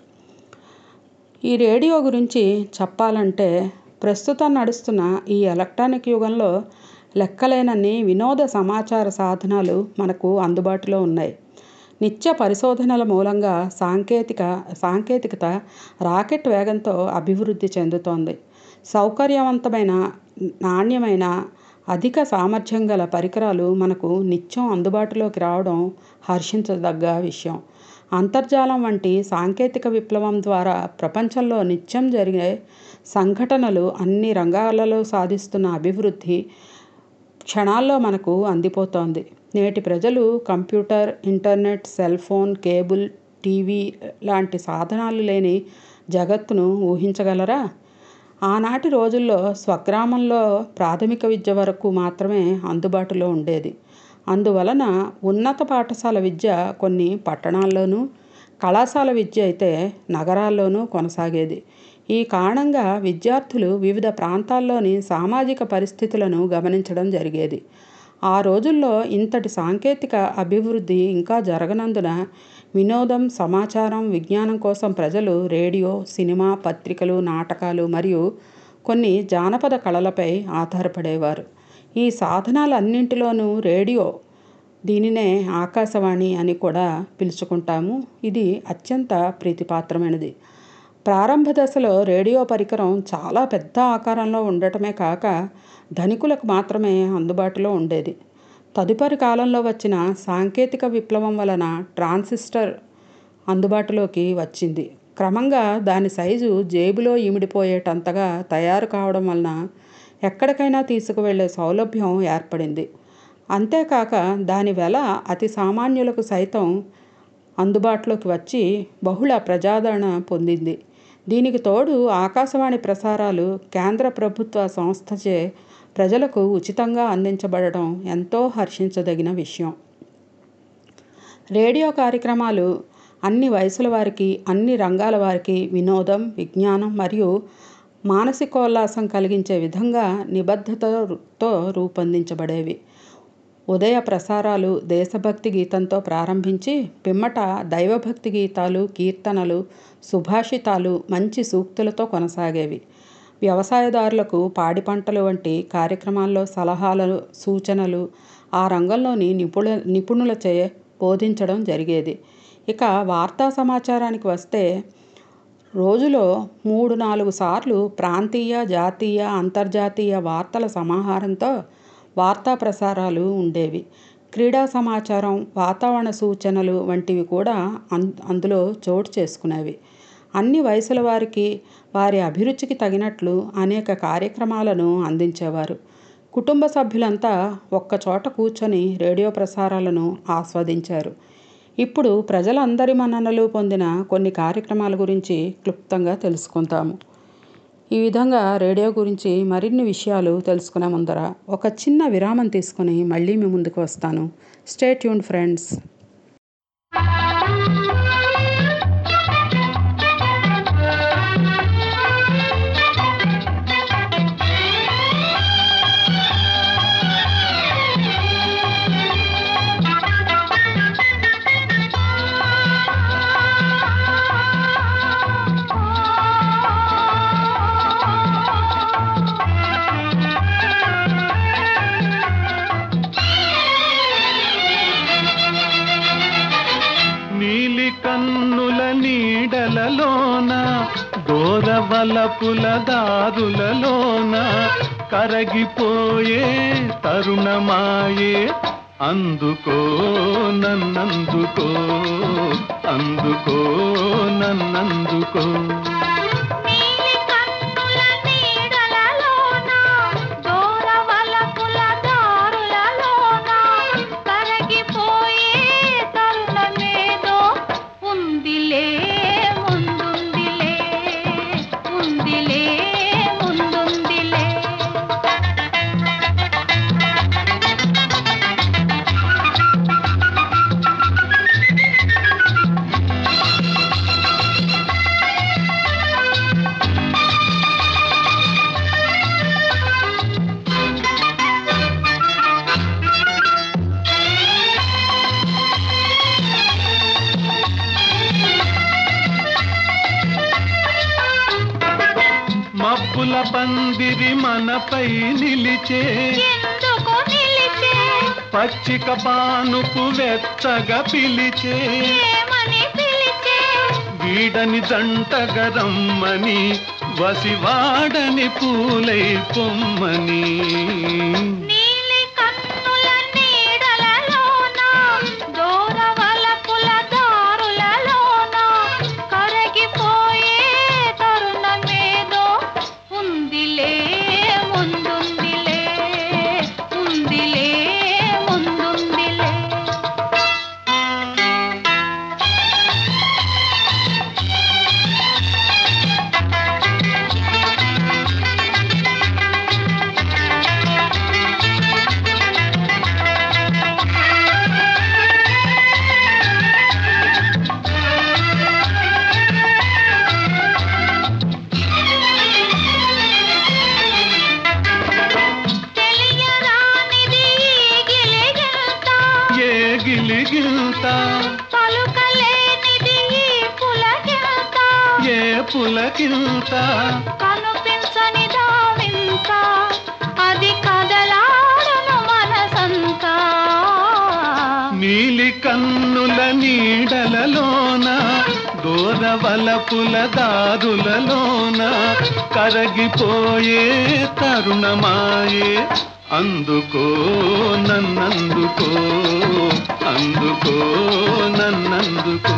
ఈ రేడియో గురించి చెప్పాలంటే ప్రస్తుతం నడుస్తున్న ఈ ఎలక్ట్రానిక్ యుగంలో లెక్కలేనన్ని వినోద సమాచార సాధనాలు మనకు అందుబాటులో ఉన్నాయి నిత్య పరిశోధనల మూలంగా సాంకేతిక సాంకేతికత రాకెట్ వేగంతో అభివృద్ధి చెందుతోంది సౌకర్యవంతమైన నాణ్యమైన అధిక సామర్థ్యం గల పరికరాలు మనకు నిత్యం అందుబాటులోకి రావడం హర్షించదగ్గ విషయం అంతర్జాలం వంటి సాంకేతిక విప్లవం ద్వారా ప్రపంచంలో నిత్యం జరిగే సంఘటనలు అన్ని రంగాలలో సాధిస్తున్న అభివృద్ధి క్షణాల్లో మనకు అందిపోతోంది నేటి ప్రజలు computer internet cell phone cable TV లాంటి సాధనాలు లేని జగత్తును ఊహించగలరా ఆనాటి రోజుల్లో స్వగ్రామంలో ప్రాథమిక విద్య వరకు మాత్రమే అందుబాటులో ఉండేది అందువలన ఉన్నత పాఠశాల విద్య కొన్ని పట్టణాల్లోనూ కళాశాల విద్య అయితే నగరాల్లోనూ కొనసాగేది ఈ కారణంగా విద్యార్థులు వివిధ ప్రాంతాల్లోని సామాజిక పరిస్థితులను గమనించడం జరిగేది ఆ రోజుల్లో ఇంతటి సాంకేతిక అభివృద్ధి ఇంకా జరగనందున వినోదం సమాచారం విజ్ఞానం కోసం ప్రజలు రేడియో సినిమా పత్రికలు నాటకాలు మరియు కొన్ని జానపద కళలపై ఆధారపడేవారు ఈ సాధనాలన్నింటిలోనూ రేడియో దీనినే ఆకాశవాణి అని కూడా పిలుచుకుంటాము ఇది అత్యంత ప్రీతిపాత్రమైనది ప్రారంభ దశలో రేడియో పరికరం చాలా పెద్ద ఆకారంలో ఉండటమే కాక ధనికులకు మాత్రమే అందుబాటులో ఉండేది తదుపరి కాలంలో వచ్చిన సాంకేతిక విప్లవం వలన ట్రాన్సిస్టర్ అందుబాటులోకి వచ్చింది క్రమంగా దాని సైజు జేబులో ఇమిడిపోయేటంతగా తయారు కావడం వలన ఎక్కడికైనా తీసుకువెళ్ళే సౌలభ్యం ఏర్పడింది అంతేకాక దాని వెల అతి సామాన్యులకు సైతం అందుబాటులోకి వచ్చి బహుళ ప్రజాదరణ పొందింది దీనికి తోడు ఆకాశవాణి ప్రసారాలు కేంద్ర ప్రభుత్వ సంస్థచే ప్రజలకు ఉచితంగా అందించబడడం ఎంతో హర్షించదగిన విషయం రేడియో కార్యక్రమాలు అన్ని వయసుల వారికి అన్ని రంగాల వారికి వినోదం విజ్ఞానం మరియు మానసికోల్లాసం కలిగించే విధంగా నిబద్ధతతో రూపొందించబడేవి ఉదయ ప్రసారాలు దేశభక్తి గీతంతో ప్రారంభించి పిమ్మట దైవభక్తి గీతాలు కీర్తనలు సుభాషితాలు మంచి సూక్తులతో కొనసాగేవి వ్యవసాయదారులకు పాడి పంటలు వంటి కార్యక్రమాల్లో సలహాలు సూచనలు ఆ రంగంలోని నిపుణ నిపుణులచే బోధించడం జరిగేది ఇక వార్తా సమాచారానికి వస్తే రోజులో మూడు నాలుగు సార్లు ప్రాంతీయ జాతీయ అంతర్జాతీయ వార్తల సమాహారంతో వార్తా ప్రసారాలు ఉండేవి క్రీడా సమాచారం వాతావరణ సూచనలు వంటివి కూడా అం అందులో చోటు చేసుకునేవి అన్ని వయసుల వారికి వారి అభిరుచికి తగినట్లు అనేక కార్యక్రమాలను అందించేవారు కుటుంబ సభ్యులంతా ఒక్కచోట కూర్చొని రేడియో ప్రసారాలను ఆస్వాదించారు ఇప్పుడు ప్రజలందరి మన్ననలు పొందిన కొన్ని కార్యక్రమాల గురించి క్లుప్తంగా తెలుసుకుందాము ఈ విధంగా రేడియో గురించి మరిన్ని విషయాలు తెలుసుకునే ముందర ఒక చిన్న విరామం తీసుకొని మళ్ళీ మీ ముందుకు వస్తాను స్టే ట్యూన్ ఫ్రెండ్స్ నీలి కన్నుల నీడలలోన దూరవలపుల దారులలోన కరగిపోయే తరుణమాయే అందుకో నన్నందుకో అందుకో నన్నందుకో నీలి కన్నుల నీడలలోన దూరవలపుల దారులలోన కరగిపోయే తరుణమేదో ఉందిలే ముందుందిలే ఉందిలే ముందుందిలే మబ్బుల పందిరి మనపై నిలిచే ఎందుకు నిలిచే పచ్చిక పానుపు వెచ్చగా పిలిచే ఏమని పిలిచే వీడని జంటగరమ్మని వసివాడని పూలై పొమ్మని నీలి కన్నుల నీడలలోన దూరవలపుల దారులలోన కరగిపోయే తరుణమేదో ఉందిలే ముందుందిలే ఉందిలే ముందుందిలే తెలియరానిది ఈ గిలిగింత ఏ గిలిగిల్త పలుకలేనిది ఈ పులకింత ఏ పులకింత కనిపించని దావింత అది కదలాడను మనసంతా నీలి కన్నుల నీడలలోన దూరవలపుల దారులలోన కరగిపోయే తరుణమాయే అందుకో నన్నందుకో అందుకో నన్నందుకో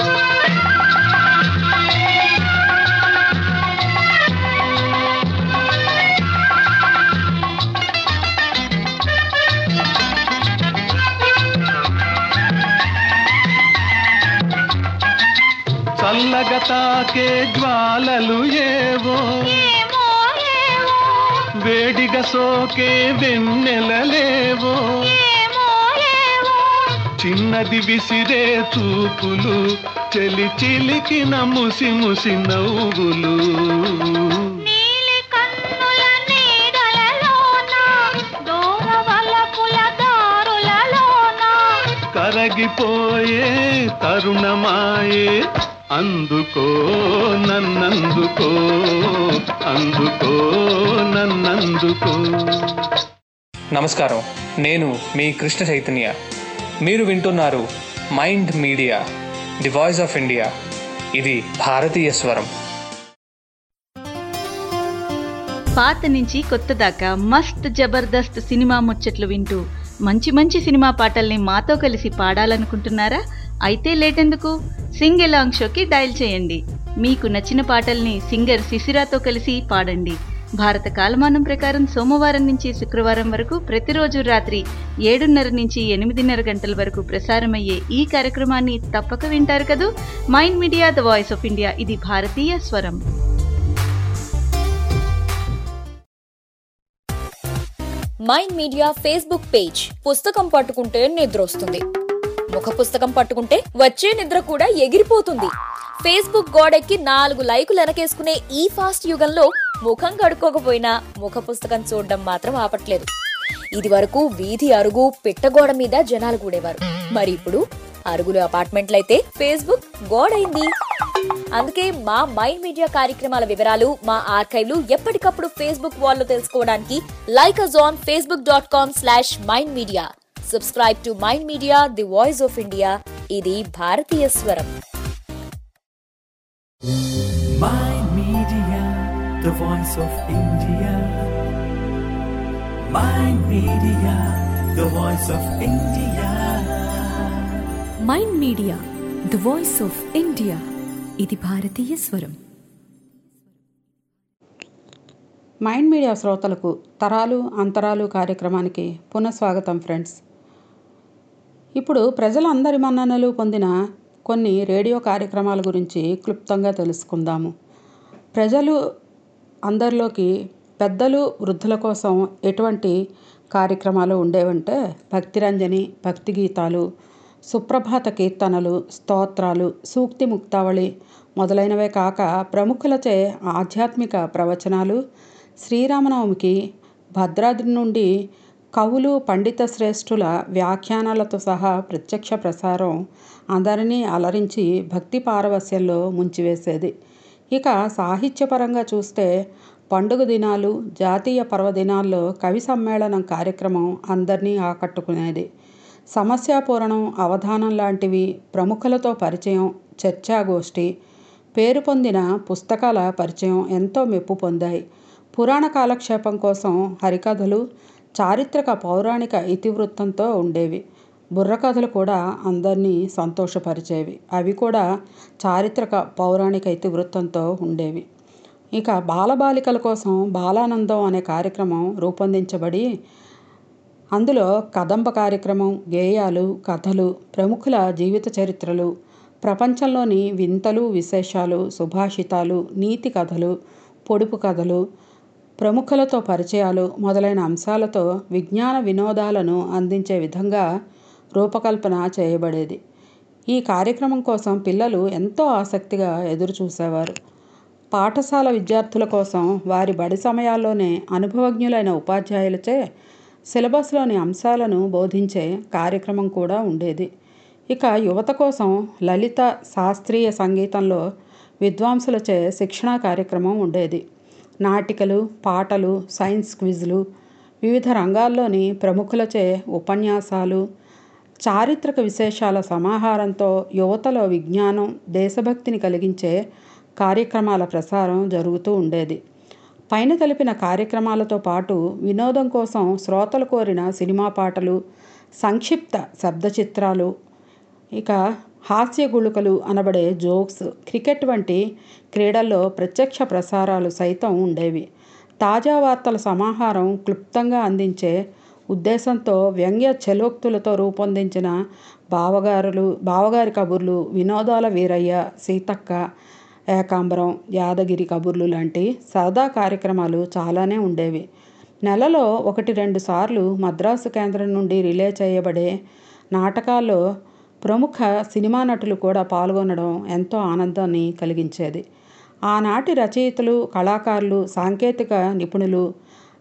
చల్లగా తాకే జ్వాలలు ఏవో ఏమో ఏమో వేడిగా సోకే వెన్నెలలేవో ఏమో ఏమో చిన్నది విసిరే చూపులు చెలి చిలికిన ముసి ముసి నవ్వులు నీలి కన్నుల నీడలలోన దూరవలపుల దారులలోన సాగిపోయే తరుణమాయే అందుకో నన్నందుకో అందుకో నన్నందుకో నమస్కారం నేను మీ కృష్ణ చైతన్య మీరు వింటున్నారు mind media the voice of India ఇది భారతీయ స్వరం పాత నుంచి కొత్త దాకా మస్త్ జబర్దస్త్ సినిమా ముచ్చట్లు వింటూ మంచి మంచి సినిమా పాటల్ని మాతో కలిసి పాడాలనుకుంటున్నారా అయితే లేటెందుకు సింగ్ ఎలాంగ్ షోకి డయల్ చేయండి మీకు నచ్చిన పాటల్ని సింగర్ శిశిరాతో కలిసి పాడండి భారత కాలమానం ప్రకారం సోమవారం నుంచి శుక్రవారం వరకు ప్రతిరోజు రాత్రి ఏడున్నర నుంచి ఎనిమిదిన్నర గంటల వరకు ప్రసారమయ్యే ఈ కార్యక్రమాన్ని తప్పక వింటారు కదూ mind media the voice of India ఇది భారతీయ స్వరం మైండ్ మీడియా ఫేస్బుక్ పేజ్ పుస్తకం పట్టుకుంటే నిద్ర వస్తుంది ముఖ పుస్తకం పట్టుకుంటే వచ్చే నిద్ర కూడా ఎగిరిపోతుంది ఫేస్బుక్ గోడెక్కి నాలుగు లైకులు వెనకేసుకునే ఈ ఫాస్ట్ యుగంలో ముఖం కడుక్కోకపోయినా ముఖ పుస్తకం చూడడం మాత్రం ఆపట్లేదు ఇది వరకు వీధి అరుగు పిట్టగోడ మీద జనాలు కూడేవారు మరి ఇప్పుడు అరుగులు అపార్ట్మెంట్లయితే ఫేస్బుక్ గోడైంది అందుకే మా మైండ్ మీడియా కార్యక్రమాల వివరాలు మా ఆర్కైవ్లు ఎప్పటికప్పుడు ఫేస్బుక్ వాల్లో తెలుసుకోవడానికి like us on Facebook dot com slash mind media subscribe to mind media the voice of India ఇది భారతీయ స్వరం Mind Media, the voice of India. Mind Media, the voice of India. Mind media the voice of India ఇది భారతీయ స్వరం mind media శ్రోతలకు తరాలు అంతరాలు కార్యక్రమానికి పునఃస్వాగతం ఫ్రెండ్స్ ఇప్పుడు ప్రజలందరి మన్ననలు పొందిన కొన్ని రేడియో కార్యక్రమాల గురించి క్లుప్తంగా తెలుసుకుందాము ప్రజలు అందరిలోకి పెద్దలు వృద్ధుల కోసం ఎటువంటి కార్యక్రమాలు ఉండేవంటే భక్తిరంజని భక్తి గీతాలు సుప్రభాత కీర్తనలు స్తోత్రాలు సూక్తి ముక్తావళి మొదలైనవే కాక ప్రముఖులచే ఆధ్యాత్మిక ప్రవచనాలు శ్రీరామనవమికి భద్రాద్రి నుండి కవులు పండిత శ్రేష్ఠుల వ్యాఖ్యానాలతో సహా ప్రత్యక్ష ప్రసారం అందరినీ అలరించి భక్తి పారవస్యంలో ముంచివేసేది ఇక సాహిత్యపరంగా చూస్తే పండుగ దినాలు జాతీయ పర్వదినాల్లో కవి సమ్మేళనం కార్యక్రమం అందరినీ ఆకట్టుకునేది సమస్యాపూరణం అవధానం లాంటివి ప్రముఖులతో పరిచయం చర్చాగోష్ఠి పేరు పొందిన పుస్తకాల పరిచయం ఎంతో మెప్పు పొందాయి పురాణ కాలక్షేపం కోసం హరికథలు చారిత్రక పౌరాణిక ఇతివృత్తంతో ఉండేవి బుర్రకథలు కూడా అందరినీ సంతోషపరిచేవి అవి కూడా చారిత్రక పౌరాణిక ఇతివృత్తంతో ఉండేవి ఇక బాలబాలికల కోసం బాలానందం అనే కార్యక్రమం రూపొందించబడి అందులో కదంబ కార్యక్రమం గేయాలు కథలు ప్రముఖుల జీవిత చరిత్రలు ప్రపంచంలోని వింతలు విశేషాలు సుభాషితాలు నీతి కథలు పొడుపు కథలు ప్రముఖులతో పరిచయాలు మొదలైన అంశాలతో విజ్ఞాన వినోదాలను అందించే విధంగా రూపకల్పన చేయబడేది ఈ కార్యక్రమం కోసం పిల్లలు ఎంతో ఆసక్తిగా ఎదురు చూసేవారు పాఠశాల విద్యార్థుల కోసం వారి బడి సమయాల్లోనే అనుభవజ్ఞులైన ఉపాధ్యాయులచే సిలబస్లోని అంశాలను బోధించే కార్యక్రమం కూడా ఉండేది ఇక యువత కోసం లలిత శాస్త్రీయ సంగీతంలో విద్వాంసులచే శిక్షణా కార్యక్రమం ఉండేది నాటికలు పాటలు సైన్స్ క్విజ్లు వివిధ రంగాల్లోని ప్రముఖులచే ఉపన్యాసాలు చారిత్రక విశేషాల సమాహారంతో యువతలో విజ్ఞానం దేశభక్తిని కలిగించే కార్యక్రమాల ప్రసారం జరుగుతూ ఉండేది పైన తెలిపిన కార్యక్రమాలతో పాటు వినోదం కోసం శ్రోతలు కోరిన సినిమా పాటలు సంక్షిప్త శబ్ద చిత్రాలు ఇక హాస్య గుళుకలు అనబడే జోక్స్ క్రికెట్ వంటి క్రీడల్లో ప్రత్యక్ష ప్రసారాలు సైతం ఉండేవి తాజా వార్తల సమాహారం క్లుప్తంగా అందించే ఉద్దేశంతో వ్యంగ్య చలోక్తులతో రూపొందించిన బావగారులు బావగారి కబుర్లు వినోదాల వీరయ్య సీతక్క ఏకాంబరం యాదగిరి కబుర్లు లాంటి సరదా కార్యక్రమాలు చాలానే ఉండేవి నెలలో ఒకటి రెండు సార్లు మద్రాసు కేంద్రం నుండి రిలే చేయబడే నాటకాల్లో ప్రముఖ సినిమా నటులు కూడా పాల్గొనడం ఎంతో ఆనందాన్ని కలిగించేది ఆనాటి రచయితలు కళాకారులు సాంకేతిక నిపుణులు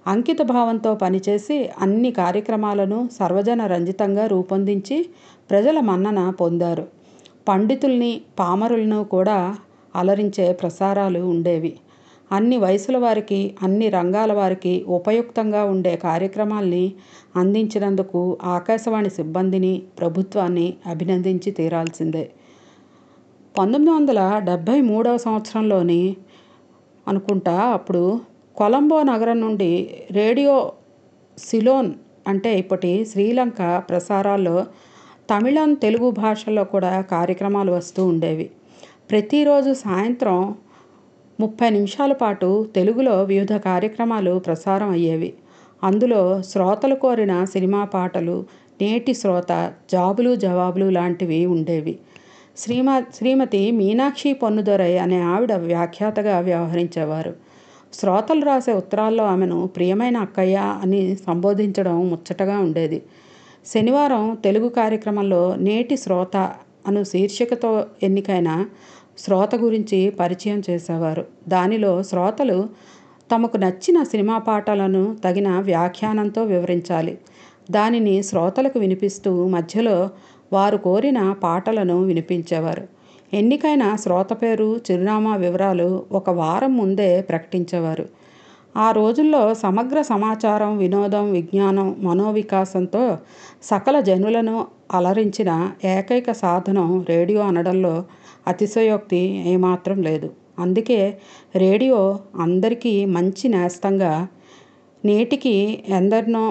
అంకిత భావంతో పనిచేసి అన్ని కార్యక్రమాలను సర్వజన రంజితంగా రూపొందించి ప్రజల మన్నన పొందారు పండితుల్ని పామరులను కూడా అలరించే ప్రసారాలు ఉండేవి అన్ని వయసుల వారికి అన్ని రంగాల వారికి ఉపయుక్తంగా ఉండే కార్యక్రమాల్ని అందించినందుకు ఆకాశవాణి సిబ్బందిని ప్రభుత్వాన్ని అభినందించి తీరాల్సిందే పంతొమ్మిది వందల డెబ్భై మూడవ సంవత్సరంలోని అనుకుంటా అప్పుడు కొలంబో నగరం నుండి రేడియో సిలోన్ అంటే ఇప్పటి శ్రీలంక ప్రసారాల్లో తమిళం తెలుగు భాషల్లో కూడా కార్యక్రమాలు వస్తూ ఉండేవి ప్రతిరోజు సాయంత్రం ముప్పై నిమిషాల పాటు తెలుగులో వివిధ కార్యక్రమాలు ప్రసారం అయ్యేవి అందులో శ్రోతలు కోరిన సినిమా పాటలు నేటి శ్రోత జాబులు జవాబులు లాంటివి ఉండేవి శ్రీమా శ్రీమతి మీనాక్షి పొన్నుదొరై అనే ఆవిడ వ్యాఖ్యాతగా వ్యవహరించేవారు శ్రోతలు రాసే ఉత్తరాల్లో ఆమెను ప్రియమైన అక్కయ్య అని సంబోధించడం ముచ్చటగా ఉండేది శనివారం తెలుగు కార్యక్రమంలో నేటి శ్రోత అను శీర్షికతో ఎన్నికైన శ్రోత గురించి పరిచయం చేసేవారు దానిలో శ్రోతలు తమకు నచ్చిన సినిమా పాటలను తగిన వ్యాఖ్యానంతో వివరించాలి దానిని శ్రోతలకు వినిపిస్తూ మధ్యలో వారు కోరిన పాటలను వినిపించేవారు ఎన్నికైన శ్రోత పేరు చిరునామా వివరాలు ఒక వారం ముందే ప్రకటించేవారు ఆ రోజుల్లో సమగ్ర సమాచారం వినోదం విజ్ఞానం మనోవికాసంతో సకల జనులను అలరించిన ఏకైక సాధనం రేడియో అనడంలో అతిశయోక్తి ఏమాత్రం లేదు అందుకే రేడియో అందరికీ మంచి నేస్తంగా నేటికి ఎందరినో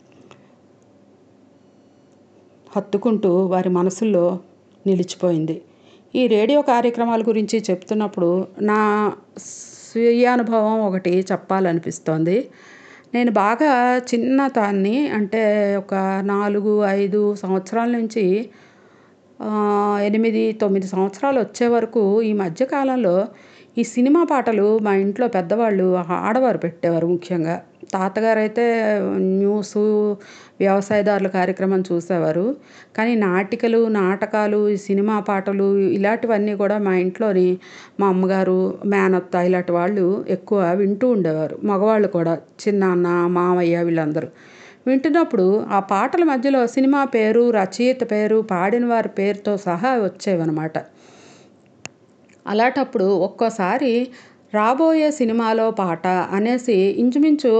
హత్తుకుంటూ వారి మనసుల్లో నిలిచిపోయింది ఈ రేడియో కార్యక్రమాల గురించి చెప్తున్నప్పుడు నా స్వీయానుభవం ఒకటి చెప్పాలనిపిస్తోంది నేను బాగా చిన్నదాన్ని అంటే ఒక నాలుగు ఐదు సంవత్సరాల నుంచి ఎనిమిది తొమ్మిది సంవత్సరాలు వచ్చే వరకు ఈ మధ్యకాలంలో ఈ సినిమా పాటలు మా ఇంట్లో పెద్దవాళ్ళు ఆడవారు పెట్టేవారు ముఖ్యంగా తాతగారు అయితే న్యూస్ వ్యవసాయదారుల కార్యక్రమం చూసేవారు కానీ నాటికలు నాటకాలు ఈ సినిమా పాటలు ఇలాంటివన్నీ కూడా మా ఇంట్లోని మా అమ్మగారు మేనత్త ఇలాంటి వాళ్ళు ఎక్కువ వింటూ ఉండేవారు మగవాళ్ళు కూడా చిన్నాన్న మామయ్య వీళ్ళందరూ వింటున్నప్పుడు ఆ పాటల మధ్యలో సినిమా పేరు రచయిత పేరు పాడిన వారి పేరుతో సహా వచ్చేవన్నమాట అలాంటప్పుడు ఒక్కోసారి రాబోయే సినిమాలో పాట అనేసి ఇంచుమించు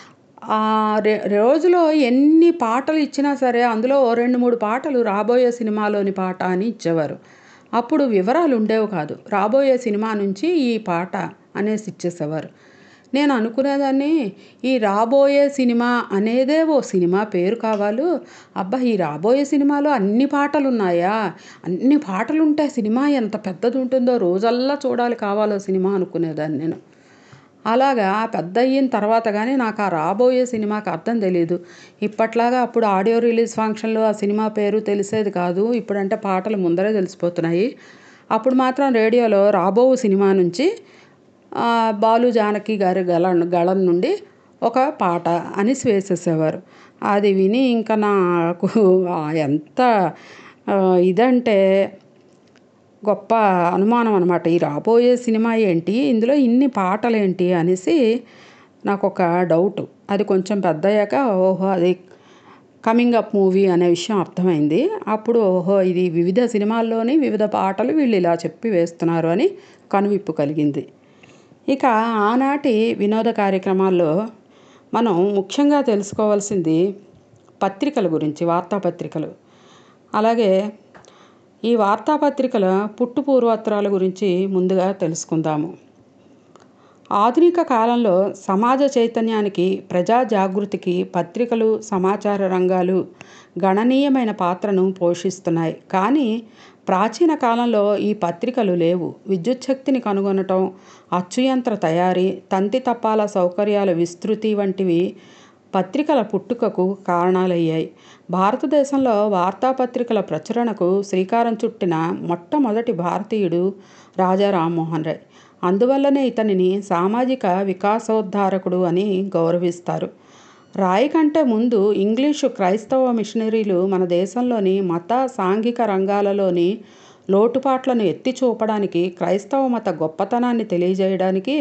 రోజులో ఎన్ని పాటలు ఇచ్చినా సరే అందులో రెండు మూడు పాటలు రాబోయే సినిమాలోని పాట అని ఇచ్చేవారు అప్పుడు వివరాలు ఉండేవి కాదు రాబోయే సినిమా నుంచి ఈ పాట అనేసి ఇచ్చేసేవారు నేను అనుకునేదాన్ని ఈ రాబోయే సినిమా అనేదే ఓ సినిమా పేరు కావాలి అబ్బా ఈ రాబోయే సినిమాలో అన్ని పాటలు ఉన్నాయా అన్ని పాటలు ఉంటే సినిమా ఎంత పెద్దది ఉంటుందో రోజల్లా చూడాలి కావాలో సినిమా అనుకునేదాన్ని నేను అలాగా పెద్ద అయిన తర్వాత కానీ నాకు ఆ రాబోయే సినిమాకి అర్థం తెలియదు ఇప్పట్లాగా అప్పుడు ఆడియో రిలీజ్ ఫంక్షన్లో ఆ సినిమా పేరు తెలిసేది కాదు ఇప్పుడంటే పాటలు ముందరే తెలిసిపోతున్నాయి అప్పుడు మాత్రం రేడియోలో రాబో సినిమా నుంచి బాలు జానకి గారి గళ గళం నుండి ఒక పాట అని వేసేసేవారు అది విని ఇంకా నాకు ఎంత ఇదంటే గొప్ప అనుమానం అనమాట ఈ రాబోయే సినిమా ఏంటి ఇందులో ఇన్ని పాటలు ఏంటి అనేసి నాకు ఒక డౌట్ అది కొంచెం పెద్ద అయ్యాక ఓహో అది కమింగ్ అప్ మూవీ అనే విషయం అర్థమైంది అప్పుడు ఓహో ఇది వివిధ సినిమాల్లోని వివిధ పాటలు వీళ్ళు ఇలా చెప్పి వేస్తున్నారు అని కనువిప్పు కలిగింది ఇక ఆనాటి వినోద కార్యక్రమాల్లో మనం ముఖ్యంగా తెలుసుకోవాల్సింది పత్రికల గురించి వార్తాపత్రికలు అలాగే ఈ వార్తాపత్రికల పుట్టు పూర్వోత్తరాల గురించి ముందుగా తెలుసుకుందాము ఆధునిక కాలంలో సమాజ చైతన్యానికి ప్రజా జాగృతికి పత్రికలు సమాచార రంగాలు గణనీయమైన పాత్రను పోషిస్తున్నాయి కానీ ప్రాచీన కాలంలో ఈ పత్రికలు లేవు విద్యుత్ శక్తిని కనుగొనటం అచ్చుయంత్ర తయారీ తంతి తపాల సౌకర్యాల విస్తృతి వంటివి పత్రికల పుట్టుకకు కారణాలయ్యాయి భారతదేశంలో వార్తాపత్రికల ప్రచురణకు శ్రీకారం చుట్టిన మొట్టమొదటి భారతీయుడు రాజా రామ్మోహన్ రాయ్ అందువల్లనే ఇతనిని సామాజిక వికాసోద్ధారకుడు అని గౌరవిస్తారు రాయి కంటే ముందు ఇంగ్లీషు క్రైస్తవ మిషనరీలు మన దేశంలోని మత సాంఘిక రంగాలలోని లోటుపాట్లను ఎత్తి చూపడానికి క్రైస్తవ మత గొప్పతనాన్ని తెలియజేయడానికి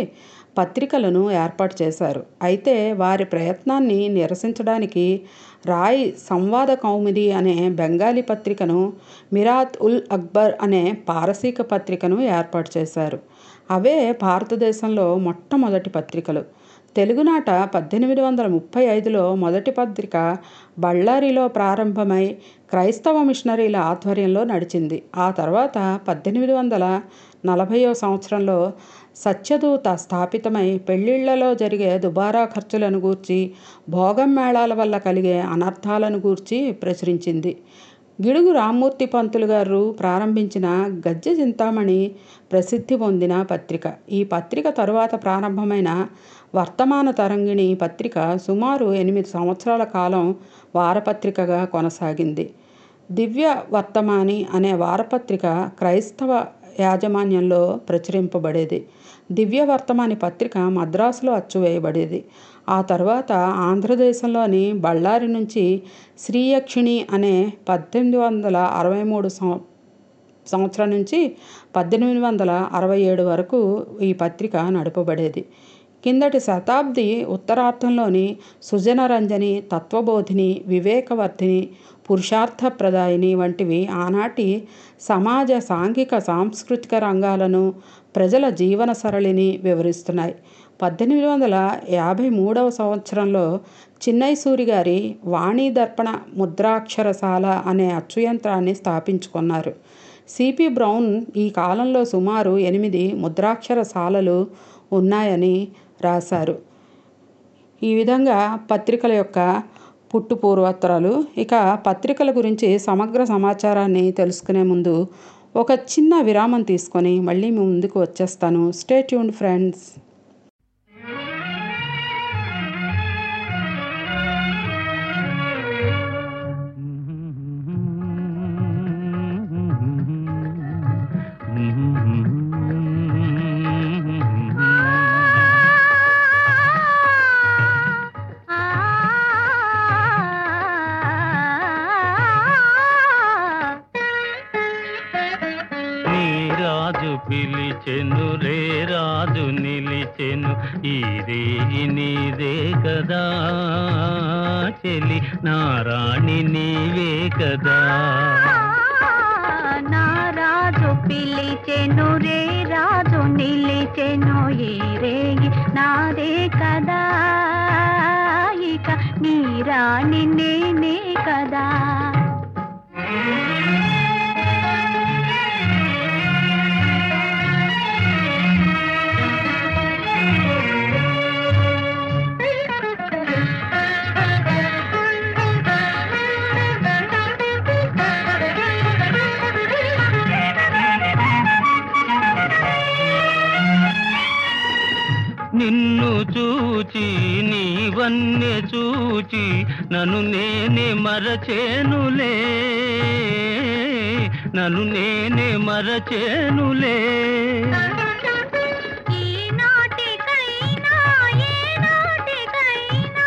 పత్రికలను ఏర్పాటు చేశారు అయితే వారి ప్రయత్నాన్ని నిరసించడానికి రాయ్ సంవాద కౌముది అనే బెంగాలీ పత్రికను మిరాత్ ఉల్ అక్బర్ అనే పారసీక పత్రికను ఏర్పాటు చేశారు అవే భారతదేశంలో మొట్టమొదటి పత్రికలు తెలుగునాట పద్దెనిమిది వందల ముప్పై ఐదులో మొదటి పత్రిక బళ్ళారిలో ప్రారంభమై క్రైస్తవ మిషనరీల ఆధ్వర్యంలో నడిచింది ఆ తర్వాత పద్దెనిమిది వందల నలభైవ సంవత్సరంలో సత్యదూత స్థాపితమై పెళ్లిళ్లలో జరిగే దుబారా ఖర్చులను గూర్చి భోగం మేళాల వల్ల కలిగే అనర్థాలను గూర్చి ప్రచురించింది గిడుగు రామ్మూర్తి పంతులు గారు ప్రారంభించిన గజ్జె చింతామణి ప్రసిద్ధి పొందిన పత్రిక ఈ పత్రిక తరువాత ప్రారంభమైన వర్తమాన తరంగిణి పత్రిక సుమారు ఎనిమిది సంవత్సరాల కాలం వారపత్రికగా కొనసాగింది దివ్య వర్తమాని అనే వారపత్రిక క్రైస్తవ యాజమాన్యంలో ప్రచురింపబడేది దివ్య వర్తమాని పత్రిక మద్రాసులో అచ్చువేయబడేది ఆ తర్వాత ఆంధ్రదేశంలోని బళ్ళారి నుంచి శ్రీయక్షిణి అనే పద్దెనిమిది వందల అరవై మూడు సం సంవత్సరం నుంచి పద్దెనిమిది వందల అరవై ఏడు వరకు ఈ పత్రిక నడపబడేది కిందటి శతాబ్ది ఉత్తరార్థంలోని సుజనరంజని తత్వబోధిని వివేకవర్ధిని పురుషార్థప్రదాయిని వంటివి ఆనాటి సమాజ సాంఘిక సాంస్కృతిక రంగాలను ప్రజల జీవన సరళిని వివరిస్తున్నాయి పద్దెనిమిది వందల యాభై మూడవ సంవత్సరంలో చిన్నైసూరి గారి వాణీ దర్పణ ముద్రాక్షరశాల అనే అచ్చుయంత్రాన్ని స్థాపించుకున్నారు సిపి బ్రౌన్ ఈ కాలంలో సుమారు ఎనిమిది ముద్రాక్షరశాలలు ఉన్నాయని రాశారు ఈ విధంగా పత్రికల యొక్క పుట్టు పూర్వోత్తరాలు ఇక పత్రికల గురించి సమగ్ర సమాచారాన్ని తెలుసుకునే ముందు ఒక చిన్న విరామం తీసుకొని మళ్ళీ మీ ముందుకు వచ్చేస్తాను స్టే ట్యూన్ ఫ్రెండ్స్ నీ రాజు పిలిచెను రే రాజు నిలిచెను ఈ రేగి నీదే కదా చెలి నారాణి నీవే కదా నా రాజు పిలిచెను రే రాజు నిలిచెను ఈ రేగి నాదే కదా ఇక నీ రాణి నేనే కదా నిన్ను చూచి నీవన్నే చూచి నన్ను నేనే మరచేనులే నన్ను నేనే మరచేనులే ఈనాటికైనా ఏనాటికైనా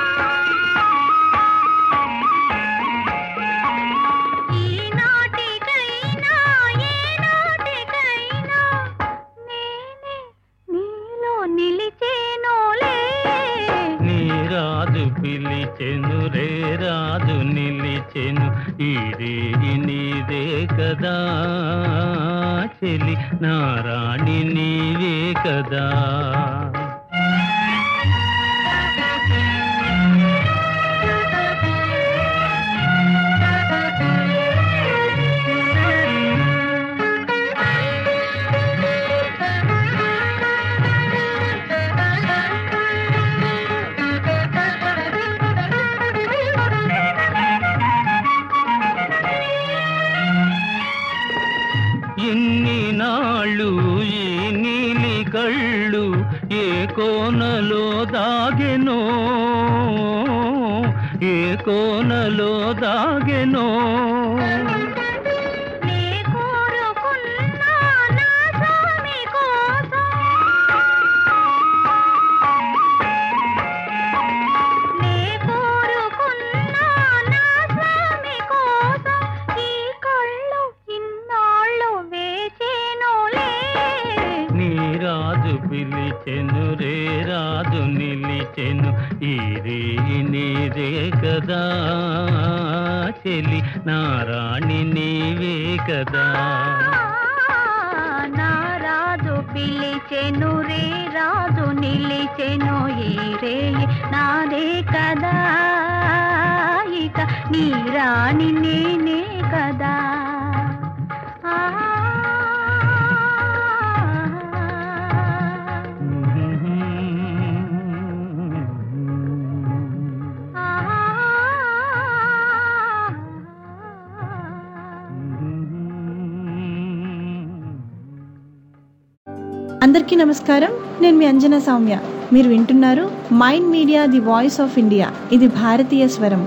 ఈనాటికైనా ఏనాటికైనా నేనే నీలో నిలిచేనోలే నీ రాజు పిలిచెను రే రాజు నిలిచెను ఈ రేగి నీదే కదా చెలి నారాణి నీవే కదా ఎన్ని నాళ్ళు ఈ నీలి కళ్ళు ఏ కోనలో దాగెనో ఏ కోనలో దాగెనో నే కోరుకున్నా నా స్వామి కోసం నే కోరుకున్నా నా స్వామి కోసం ఈ కళ్ళు ఇన్నాళ్ళు వేచేనోలే నీ రాజు పిలిచెను నీదే కదా చెలి నారాణి నీవే కదా నా రాజు పిలిచెను రే రాజు నిలిచెను ఈ రే నాదే కదా ఇక నీ రాణి నేనే కదా ఆ అందరికీ నమస్కారం నేను మీ అంజన సౌమ్య మీరు వింటున్నారు mind media the voice of India ఇది భారతీయ స్వరం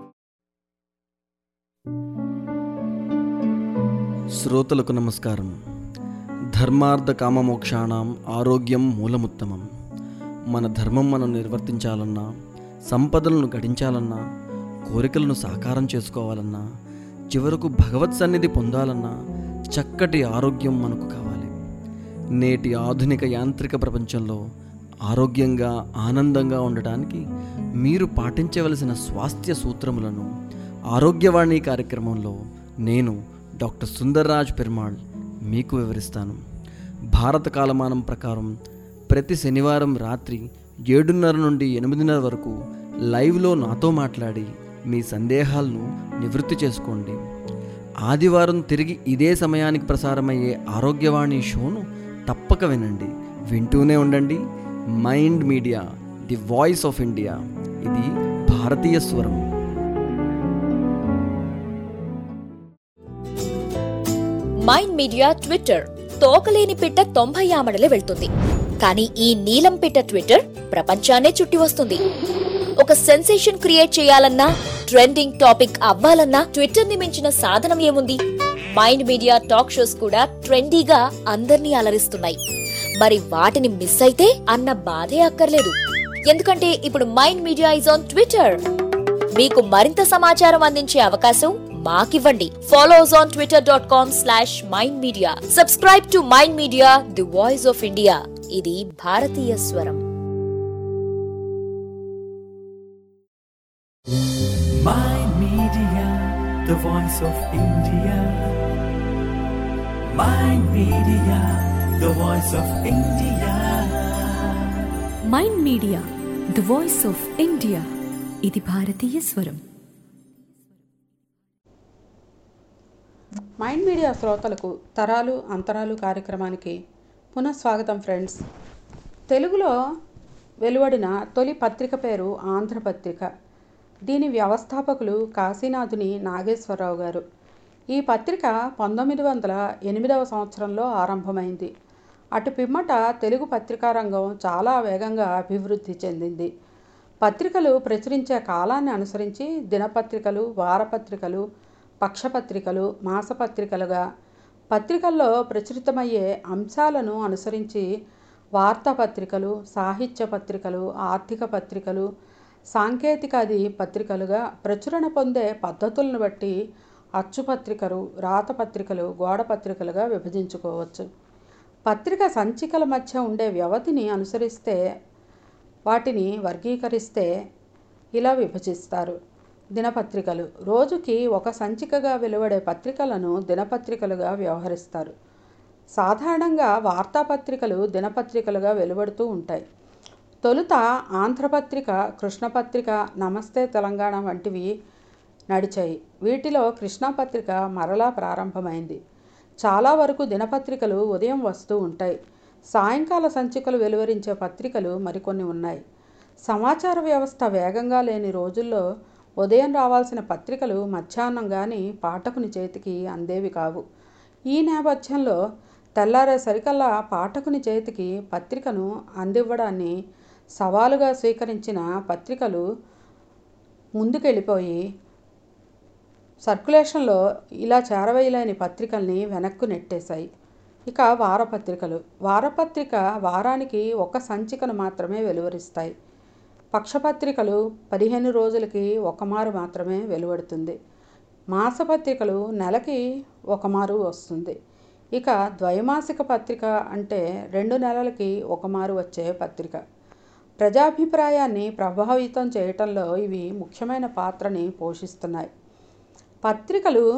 శ్రోతలకు నమస్కారం ధర్మార్థ కామమోక్షాణం ఆరోగ్యం మూలముత్తమం మన ధర్మం మనం నిర్వర్తించాలన్నా సంపదలను గడించాలన్నా కోరికలను సాకారం చేసుకోవాలన్నా చివరకు భగవత్ సన్నిధి పొందాలన్నా చక్కటి ఆరోగ్యం మనకు కావాలి నేటి ఆధునిక యాంత్రిక ప్రపంచంలో ఆరోగ్యంగా ఆనందంగా ఉండటానికి మీరు పాటించవలసిన స్వాస్థ్య సూత్రములను ఆరోగ్యవాణి కార్యక్రమంలో నేను డాక్టర్ సుందర్రాజ్ పెరుమాళ్ మీకు వివరిస్తాను భారత కాలమానం ప్రకారం ప్రతి శనివారం రాత్రి ఏడున్నర నుండి ఎనిమిదిన్నర వరకు లైవ్లో నాతో మాట్లాడి మీ సందేహాలను నివృత్తి చేసుకోండి ఆదివారం తిరిగి ఇదే సమయానికి ప్రసారమయ్యే ఆరోగ్యవాణి షోను తప్పక వినండి వింటూనే ఉండండి mind media the voice of India ఇది భారతీయ స్వరం మైండ్ మీడియా ట్విట్టర్ తోకలేని పిట్ట తొంభై ఆమడలే వెళ్తుంది కానీ ఈ నీలం పిట్ట ట్విట్టర్ ప్రపంచాన్నే చుట్టి వస్తుంది ఒక సెన్సేషన్ క్రియేట్ చేయాలన్నా ట్రెండింగ్ టాపిక్ అవ్వాలన్నా ట్విట్టర్ ని మించిన సాధనం ఏముంది మైండ్ మీడియా టాక్ షోస్ కూడా ట్రెండీగా అందర్నీ అలరిస్తున్నాయి మరి వాటిని మిస్ అయితే అన్న బాధే అక్కర్లేదు ఎందుకంటే ఇప్పుడు mind media is on Twitter మీకు మరింత సమాచారం అందించే అవకాశం మాకివ్వండి follow us on Twitter dot com slash mind media subscribe to mind media the voice of India ఇది భారతీయ స్వరం Mind Media, the voice of India. Mind Media, the voice of India. Mind media the voice of India ఇది భారతీయ స్వరం mind media శ్రోతలకు తరాలు అంతరాలు కార్యక్రమానికి పునఃస్వాగతం ఫ్రెండ్స్ తెలుగులో వెలువడిన తొలి పత్రిక పేరు ఆంధ్రపత్రిక దీని వ్యవస్థాపకులు కాశీనాథుని నాగేశ్వరరావు గారు ఈ పత్రిక పంతొమ్మిది వందల ఎనిమిదవ సంవత్సరంలో ఆరంభమైంది అటు పిమ్మట తెలుగు పత్రికా రంగం చాలా వేగంగా అభివృద్ధి చెందింది పత్రికలు ప్రచురించే కాలాన్ని అనుసరించి దినపత్రికలు వారపత్రికలు పక్షపత్రికలు మాసపత్రికలుగా పత్రికల్లో ప్రచురితమయ్యే అంశాలను అనుసరించి వార్తాపత్రికలు సాహిత్య పత్రికలు ఆర్థిక పత్రికలు సాంకేతికాది పత్రికలుగా ప్రచురణ పొందే పద్ధతులను బట్టి అచ్చుపత్రికలు రాతపత్రికలు గోడ పత్రికలుగా విభజించుకోవచ్చు పత్రిక సంచికల మధ్య ఉండే వ్యవధిని అనుసరిస్తే వాటిని వర్గీకరిస్తే ఇలా విభజిస్తారు దినపత్రికలు రోజుకి ఒక సంచికగా వెలువడే పత్రికలను దినపత్రికలుగా వ్యవహరిస్తారు సాధారణంగా వార్తాపత్రికలు దినపత్రికలుగా వెలువడుతూ ఉంటాయి తొలుత ఆంధ్రపత్రిక కృష్ణపత్రిక నమస్తే తెలంగాణ వంటివి నడిచాయి వీటిలో కృష్ణపత్రిక మరలా ప్రారంభమైంది చాలా వరకు దినపత్రికలు ఉదయం వస్తూ ఉంటాయి సాయంకాల సంచికలు వెలువరించే పత్రికలు మరికొన్ని ఉన్నాయి సమాచార వ్యవస్థ వేగంగా లేని రోజుల్లో ఉదయం రావాల్సిన పత్రికలు మధ్యాహ్నం కానీ పాఠకుని చేతికి అందేవి కావు ఈ నేపథ్యంలో తెల్లారే సరికల్లా పాఠకుని చేతికి పత్రికను అందివ్వడాన్ని సవాలుగా స్వీకరించిన పత్రికలు ముందుకెళ్ళిపోయి సర్క్యులేషన్లో ఇలా చేరవేయలేని పత్రికల్ని వెనక్కు నెట్టేశాయి ఇక వారపత్రికలు వారపత్రిక వారానికి ఒక సంచికను మాత్రమే వెలువరిస్తాయి పక్షపత్రికలు పదిహేను రోజులకి ఒక మారు మాత్రమే వెలువడుతుంది మాసపత్రికలు నెలకి ఒక మారు వస్తుంది ఇక ద్వైమాసిక పత్రిక అంటే రెండు నెలలకి ఒక మారు వచ్చే పత్రిక ప్రజాభిప్రాయాన్ని ప్రభావితం చేయటంలో ఇవి ముఖ్యమైన పాత్రని పోషిస్తున్నాయి పత్రికలు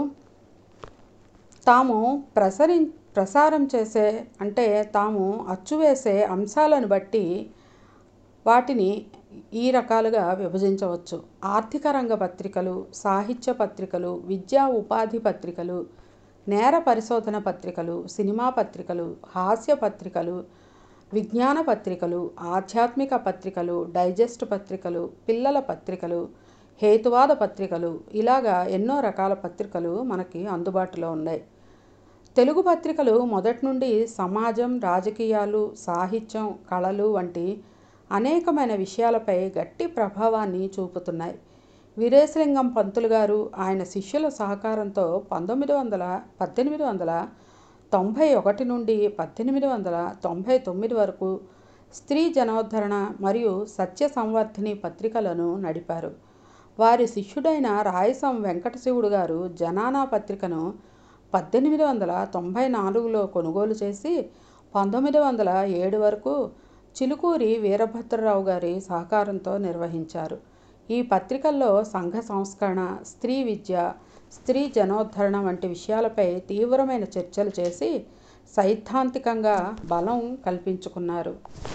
తాము ప్రసరి ప్రసారం చేసే అంటే తాము అచ్చువేసే అంశాలను బట్టి వాటిని ఈ రకాలుగా విభజించవచ్చు ఆర్థిక రంగ పత్రికలు సాహిత్య పత్రికలు విద్యా ఉపాధి పత్రికలు నేర పరిశోధన పత్రికలు సినిమా పత్రికలు హాస్య పత్రికలు విజ్ఞాన పత్రికలు ఆధ్యాత్మిక పత్రికలు డైజెస్ట్ పత్రికలు పిల్లల పత్రికలు హేతువాద పత్రికలు ఇలాగా ఎన్నో రకాల పత్రికలు మనకి అందుబాటులో ఉన్నాయి తెలుగు పత్రికలు మొదటి నుండి సమాజం రాజకీయాలు సాహిత్యం కళలు వంటి అనేకమైన విషయాలపై గట్టి ప్రభావాన్ని చూపుతున్నాయి వీరేశలింగం పంతులు గారు ఆయన శిష్యుల సహకారంతో పంతొమ్మిది వందల పద్దెనిమిది వందల తొంభై ఒకటి నుండి పద్దెనిమిది వందల తొంభై తొమ్మిది వరకు స్త్రీ జనోద్ధరణ మరియు సత్య సంవర్ధిని పత్రికలను నడిపారు వారి శిష్యుడైన రాయసం వెంకటశివుడు గారు జనానా పత్రికను పద్దెనిమిది వందల తొంభై నాలుగులో కొనుగోలు చేసి పంతొమ్మిది వందల ఏడు వరకు చిలుకూరి వీరభద్రరావు గారి సహకారంతో నిర్వహించారు ఈ పత్రికల్లో సంఘ సంస్కరణ స్త్రీ విద్య స్త్రీ జనోద్ధరణ వంటి విషయాలపై తీవ్రమైన చర్చలు చేసి సైద్ధాంతికంగా బలం కల్పించుకున్నారు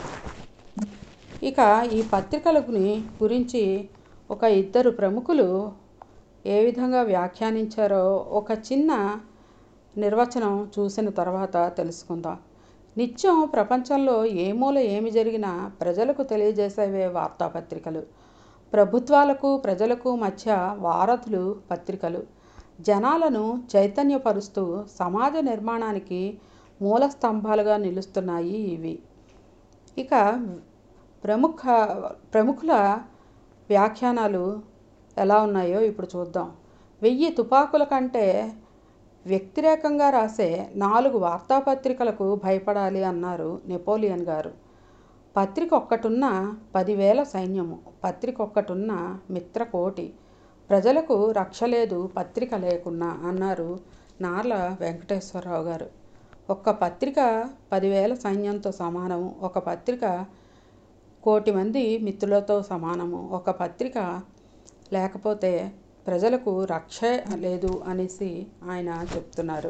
ఇక ఈ పత్రికలని గురించి ఒక ఇద్దరు ప్రముఖులు ఏ విధంగా వ్యాఖ్యానించారో ఒక చిన్న నిర్వచనం చూసిన తర్వాత తెలుసుకుందాం నిత్యం ప్రపంచంలో ఏ మూల ఏమి జరిగినా ప్రజలకు తెలియజేసేవే వార్తాపత్రికలు ప్రభుత్వాలకు ప్రజలకు మధ్య వారధులు పత్రికలు జనాలను చైతన్యపరుస్తూ సమాజ నిర్మాణానికి మూల స్తంభాలుగా నిలుస్తున్నాయి ఇవి ఇక ప్రముఖ ప్రముఖుల వ్యాఖ్యానాలు ఎలా ఉన్నాయో ఇప్పుడు చూద్దాం వెయ్యి తుపాకుల కంటే వ్యతిరేకంగా రాసే నాలుగు వార్తాపత్రికలకు భయపడాలి అన్నారు నెపోలియన్ గారు పత్రిక ఒక్కటున్న పదివేల సైన్యము పత్రిక ఒక్కటున్న మిత్రకోటి ప్రజలకు రక్ష లేదు పత్రిక లేకున్నా అన్నారు నార్ల వెంకటేశ్వరరావు గారు ఒక్క పత్రిక పదివేల సైన్యంతో సమానము ఒక పత్రిక కోటి మంది మిత్రులతో సమానము ఒక పత్రిక లేకపోతే ప్రజలకు రక్ష లేదు అనేసి ఆయన చెప్తున్నారు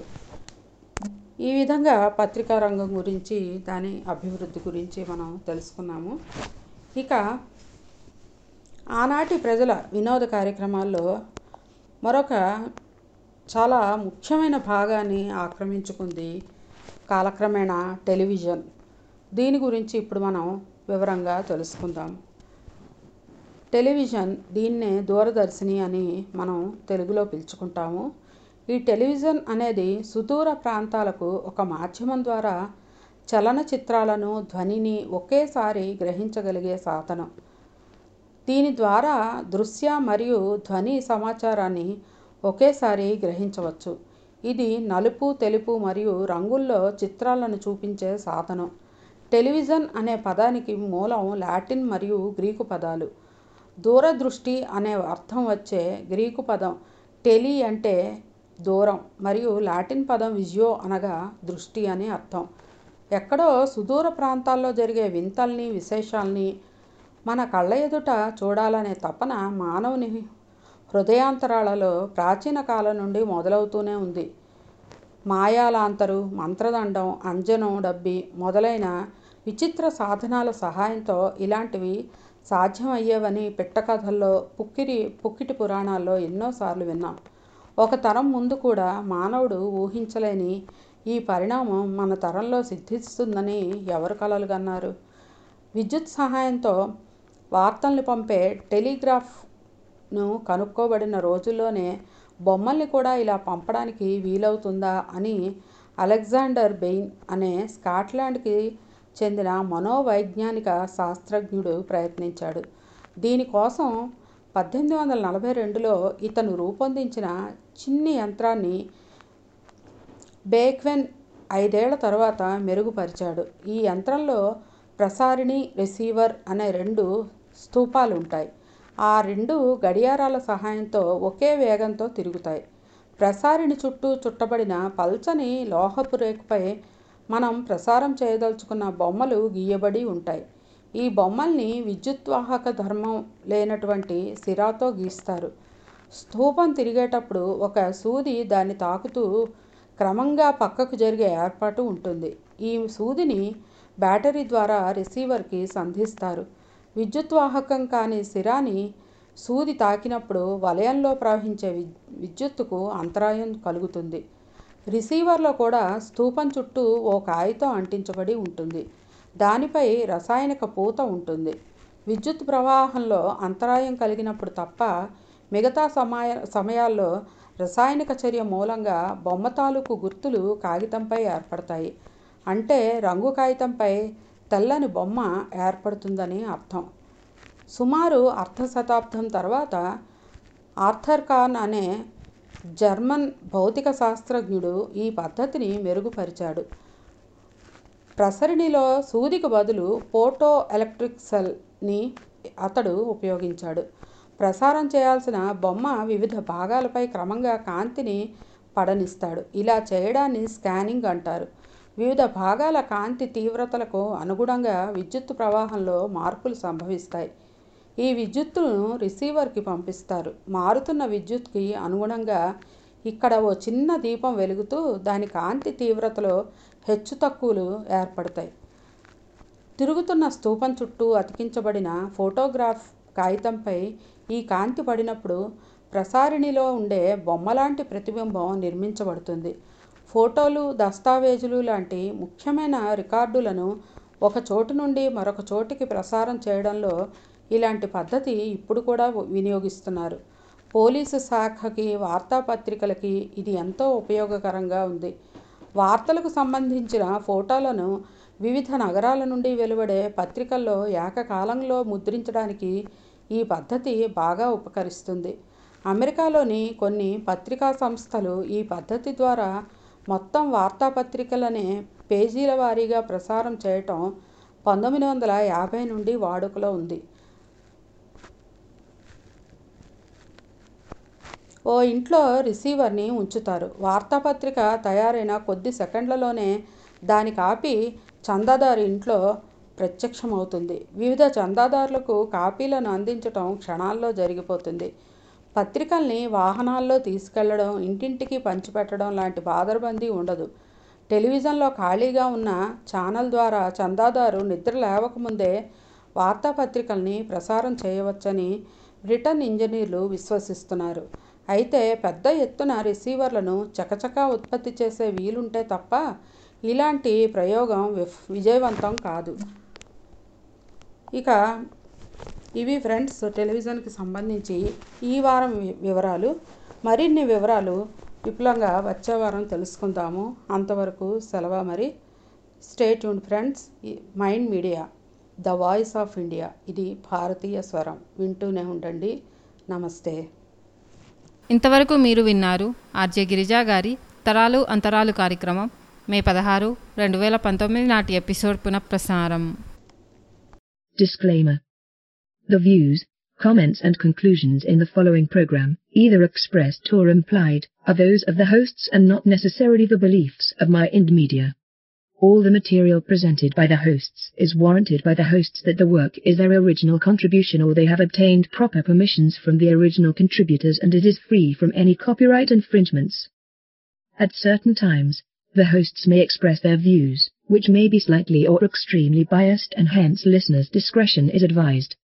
ఈ విధంగా పత్రికా రంగం గురించి దాని అభివృద్ధి గురించి మనం తెలుసుకున్నాము ఇక ఆనాటి ప్రజల వినోద కార్యక్రమాల్లో మరొక చాలా ముఖ్యమైన భాగాన్ని ఆక్రమించుకుంది కాలక్రమేణా టెలివిజన్ దీని గురించి ఇప్పుడు మనం వివరంగా తెలుసుకుందాం టెలివిజన్ దీన్నే దూరదర్శిని అని మనం తెలుగులో పిలుచుకుంటాము ఈ టెలివిజన్ అనేది సుదూర ప్రాంతాలకు ఒక మాధ్యమం ద్వారా చలనచిత్రాలను ధ్వనిని ఒకేసారి గ్రహించగలిగే సాధనం దీని ద్వారా దృశ్య మరియు ధ్వని సమాచారాన్ని ఒకేసారి గ్రహించవచ్చు ఇది నలుపు తెలుపు మరియు రంగుల్లో చిత్రాలను చూపించే సాధనం టెలివిజన్ అనే పదానికి మూలం లాటిన్ మరియు గ్రీకు పదాలు దూరదృష్టి అనే అర్థం వచ్చే గ్రీకు పదం టెలి అంటే దూరం మరియు లాటిన్ పదం విజియో అనగా దృష్టి అని అర్థం ఎక్కడో సుదూర ప్రాంతాల్లో జరిగే వింతల్ని విశేషాల్ని మన కళ్ళ ఎదుట చూడాలనే తపన మానవుని హృదయాంతరాలలో ప్రాచీన కాలం నుండి మొదలవుతూనే ఉంది మాయాలాంతరు మంత్రదండం అంజనం డబ్బి మొదలైన విచిత్ర సాధనాల సహాయంతో ఇలాంటివి సాధ్యమయ్యేవని పిట్టకథల్లో పుక్కిరి పుక్కిటి పురాణాల్లో ఎన్నోసార్లు విన్నాం ఒక తరం ముందు కూడా మానవుడు ఊహించలేని ఈ పరిణామం మన తరంలో సిద్ధిస్తుందని ఎవరు కలలుగన్నారు విద్యుత్ సహాయంతో వార్తల్ని పంపే టెలిగ్రాఫ్ను కనుక్కోబడిన రోజుల్లోనే బొమ్మల్ని కూడా ఇలా పంపడానికి వీలవుతుందా అని అలెగ్జాండర్ బెయిన్ అనే స్కాట్లాండ్కి చెందిన మనోవైజ్ఞానిక శాస్త్రజ్ఞుడు ప్రయత్నించాడు దీనికోసం పద్దెనిమిది వందల నలభై రెండులో ఇతను రూపొందించిన చిన్ని యంత్రాన్ని బేక్వెన్ ఐదేళ్ల తర్వాత మెరుగుపరిచాడు ఈ యంత్రంలో ప్రసారిణి రిసీవర్ అనే రెండు స్తూపాలు ఉంటాయి ఆ రెండు గడియారాల సహాయంతో ఒకే వేగంతో తిరుగుతాయి ప్రసారిణి చుట్టూ చుట్టబడిన పల్చని లోహపు రేకుపై మనం ప్రసారం చేయదలుచుకున్న బొమ్మలు గీయబడి ఉంటాయి ఈ బొమ్మల్ని విద్యుద్వాహక ధర్మం లేనటువంటి సిరాతో గీస్తారు స్థూపం తిరిగేటప్పుడు ఒక సూది దాన్ని తాకుతూ క్రమంగా పక్కకు జరిగే ఏర్పాటు ఉంటుంది ఈ సూదిని బ్యాటరీ ద్వారా రిసీవర్కి సంధిస్తారు విద్యుద్వాహకం కాని సిరాని సూది తాకినప్పుడు వలయంలో ప్రవహించే వి- విద్యుత్తుకు అంతరాయం కలుగుతుంది రిసీవర్లో కూడా స్తూపం చుట్టూ ఓ కాగితం అంటించబడి ఉంటుంది దానిపై రసాయనిక పూత ఉంటుంది విద్యుత్ ప్రవాహంలో అంతరాయం కలిగినప్పుడు తప్ప మిగతా సమయ సమయాల్లో రసాయనిక చర్య మూలంగా బొమ్మ తాలూకు గుర్తులు కాగితంపై ఏర్పడతాయి అంటే రంగు కాగితంపై తెల్లని బొమ్మ ఏర్పడుతుందని అర్థం సుమారు అర్ధ శతాబ్దం తర్వాత ఆర్థర్ కాన్ అనే జర్మన్ భౌతిక శాస్త్రజ్ఞుడు ఈ పద్ధతిని మెరుగుపరిచాడు ప్రసరణిలో సూదికి బదులు ఫోటో ఎలక్ట్రిక్ సెల్ని అతడు ఉపయోగించాడు ప్రసారం చేయాల్సిన బొమ్మ వివిధ భాగాలపై క్రమంగా కాంతిని పడనిస్తాడు ఇలా చేయడాన్ని స్కానింగ్ అంటారు వివిధ భాగాల కాంతి తీవ్రతలకు అనుగుణంగా విద్యుత్ ప్రవాహంలో మార్పులు సంభవిస్తాయి ఈ విద్యుత్తును రిసీవర్కి పంపిస్తారు మారుతున్న విద్యుత్కి అనుగుణంగా ఇక్కడ ఓ చిన్న దీపం వెలుగుతూ దాని కాంతి తీవ్రతలో హెచ్చు తక్కువలు ఏర్పడతాయి తిరుగుతున్న స్తూపం చుట్టూ అతికించబడిన ఫోటోగ్రాఫ్ కాగితంపై ఈ కాంతి పడినప్పుడు ప్రసారిణిలో ఉండే బొమ్మలాంటి ప్రతిబింబం నిర్మించబడుతుంది ఫోటోలు దస్తావేజులు లాంటి ముఖ్యమైన రికార్డులను ఒక చోటు నుండి మరొక చోటికి ప్రసారం చేయడంలో ఇలాంటి పద్ధతి ఇప్పుడు కూడా వినియోగిస్తున్నారు పోలీసు శాఖకి వార్తాపత్రికలకి ఇది ఎంతో ఉపయోగకరంగా ఉంది వార్తలకు సంబంధించిన ఫోటోలను వివిధ నగరాల నుండి వెలువడే పత్రికల్లో ఏకకాలంలో ముద్రించడానికి ఈ పద్ధతి బాగా ఉపకరిస్తుంది అమెరికాలోని కొన్ని పత్రికా సంస్థలు ఈ పద్ధతి ద్వారా మొత్తం వార్తాపత్రికలనే పేజీల వారీగా ప్రసారం చేయటం పంతొమ్మిది వందల యాభై నుండి వాడుకలో ఉంది ఓ ఇంట్లో రిసీవర్ని ఉంచుతారు వార్తాపత్రిక తయారైన కొద్ది సెకండ్లలోనే దాని కాపీ చందాదారు ఇంట్లో ప్రత్యక్షమవుతుంది వివిధ చందాదారులకు కాపీలను అందించటం క్షణాల్లో జరిగిపోతుంది పత్రికల్ని వాహనాల్లో తీసుకెళ్లడం ఇంటింటికి పంచిపెట్టడం లాంటి బాదరబందీ ఉండదు టెలివిజన్లో ఖాళీగా ఉన్న ఛానల్ ద్వారా చందాదారు నిద్ర లేవకముందే వార్తాపత్రికల్ని ప్రసారం చేయవచ్చని బ్రిటన్ ఇంజనీర్లు విశ్వసిస్తున్నారు అయితే పెద్ద ఎత్తున రిసీవర్లను చకచకా ఉత్పత్తి చేసే వీలుంటే తప్ప ఇలాంటి ప్రయోగం విఫ్ విజయవంతం కాదు ఇక ఇవి ఫ్రెండ్స్ టెలివిజన్కి సంబంధించి ఈ వారం వి- వివరాలు మరిన్ని వివరాలు విపులంగా వచ్చే వారం తెలుసుకుందాము అంతవరకు సెలవు మరి స్టేట్ యూన్ friends mind media the voice of India ఇది భారతీయ స్వరం వింటూనే ఉండండి నమస్తే ఇంతవరకు మీరు విన్నారు ఆర్జే గిరిజా గారి తరాలు అంతరాలు కార్యక్రమం మే పదహారు రెండు వేల పంతొమ్మిది నాటి ఎపిసోడ్ పునఃప్రసారం Disclaimer. The views, comments and conclusions in the following program, either expressed or implied, are those of the hosts and not necessarily the beliefs of my Ind Media. All the material presented by the hosts is warranted by the hosts that the work is their original contribution or they have obtained proper permissions from the original contributors and it is free from any copyright infringements. At certain times, the hosts may express their views, which may be slightly or extremely biased and hence listeners' discretion is advised.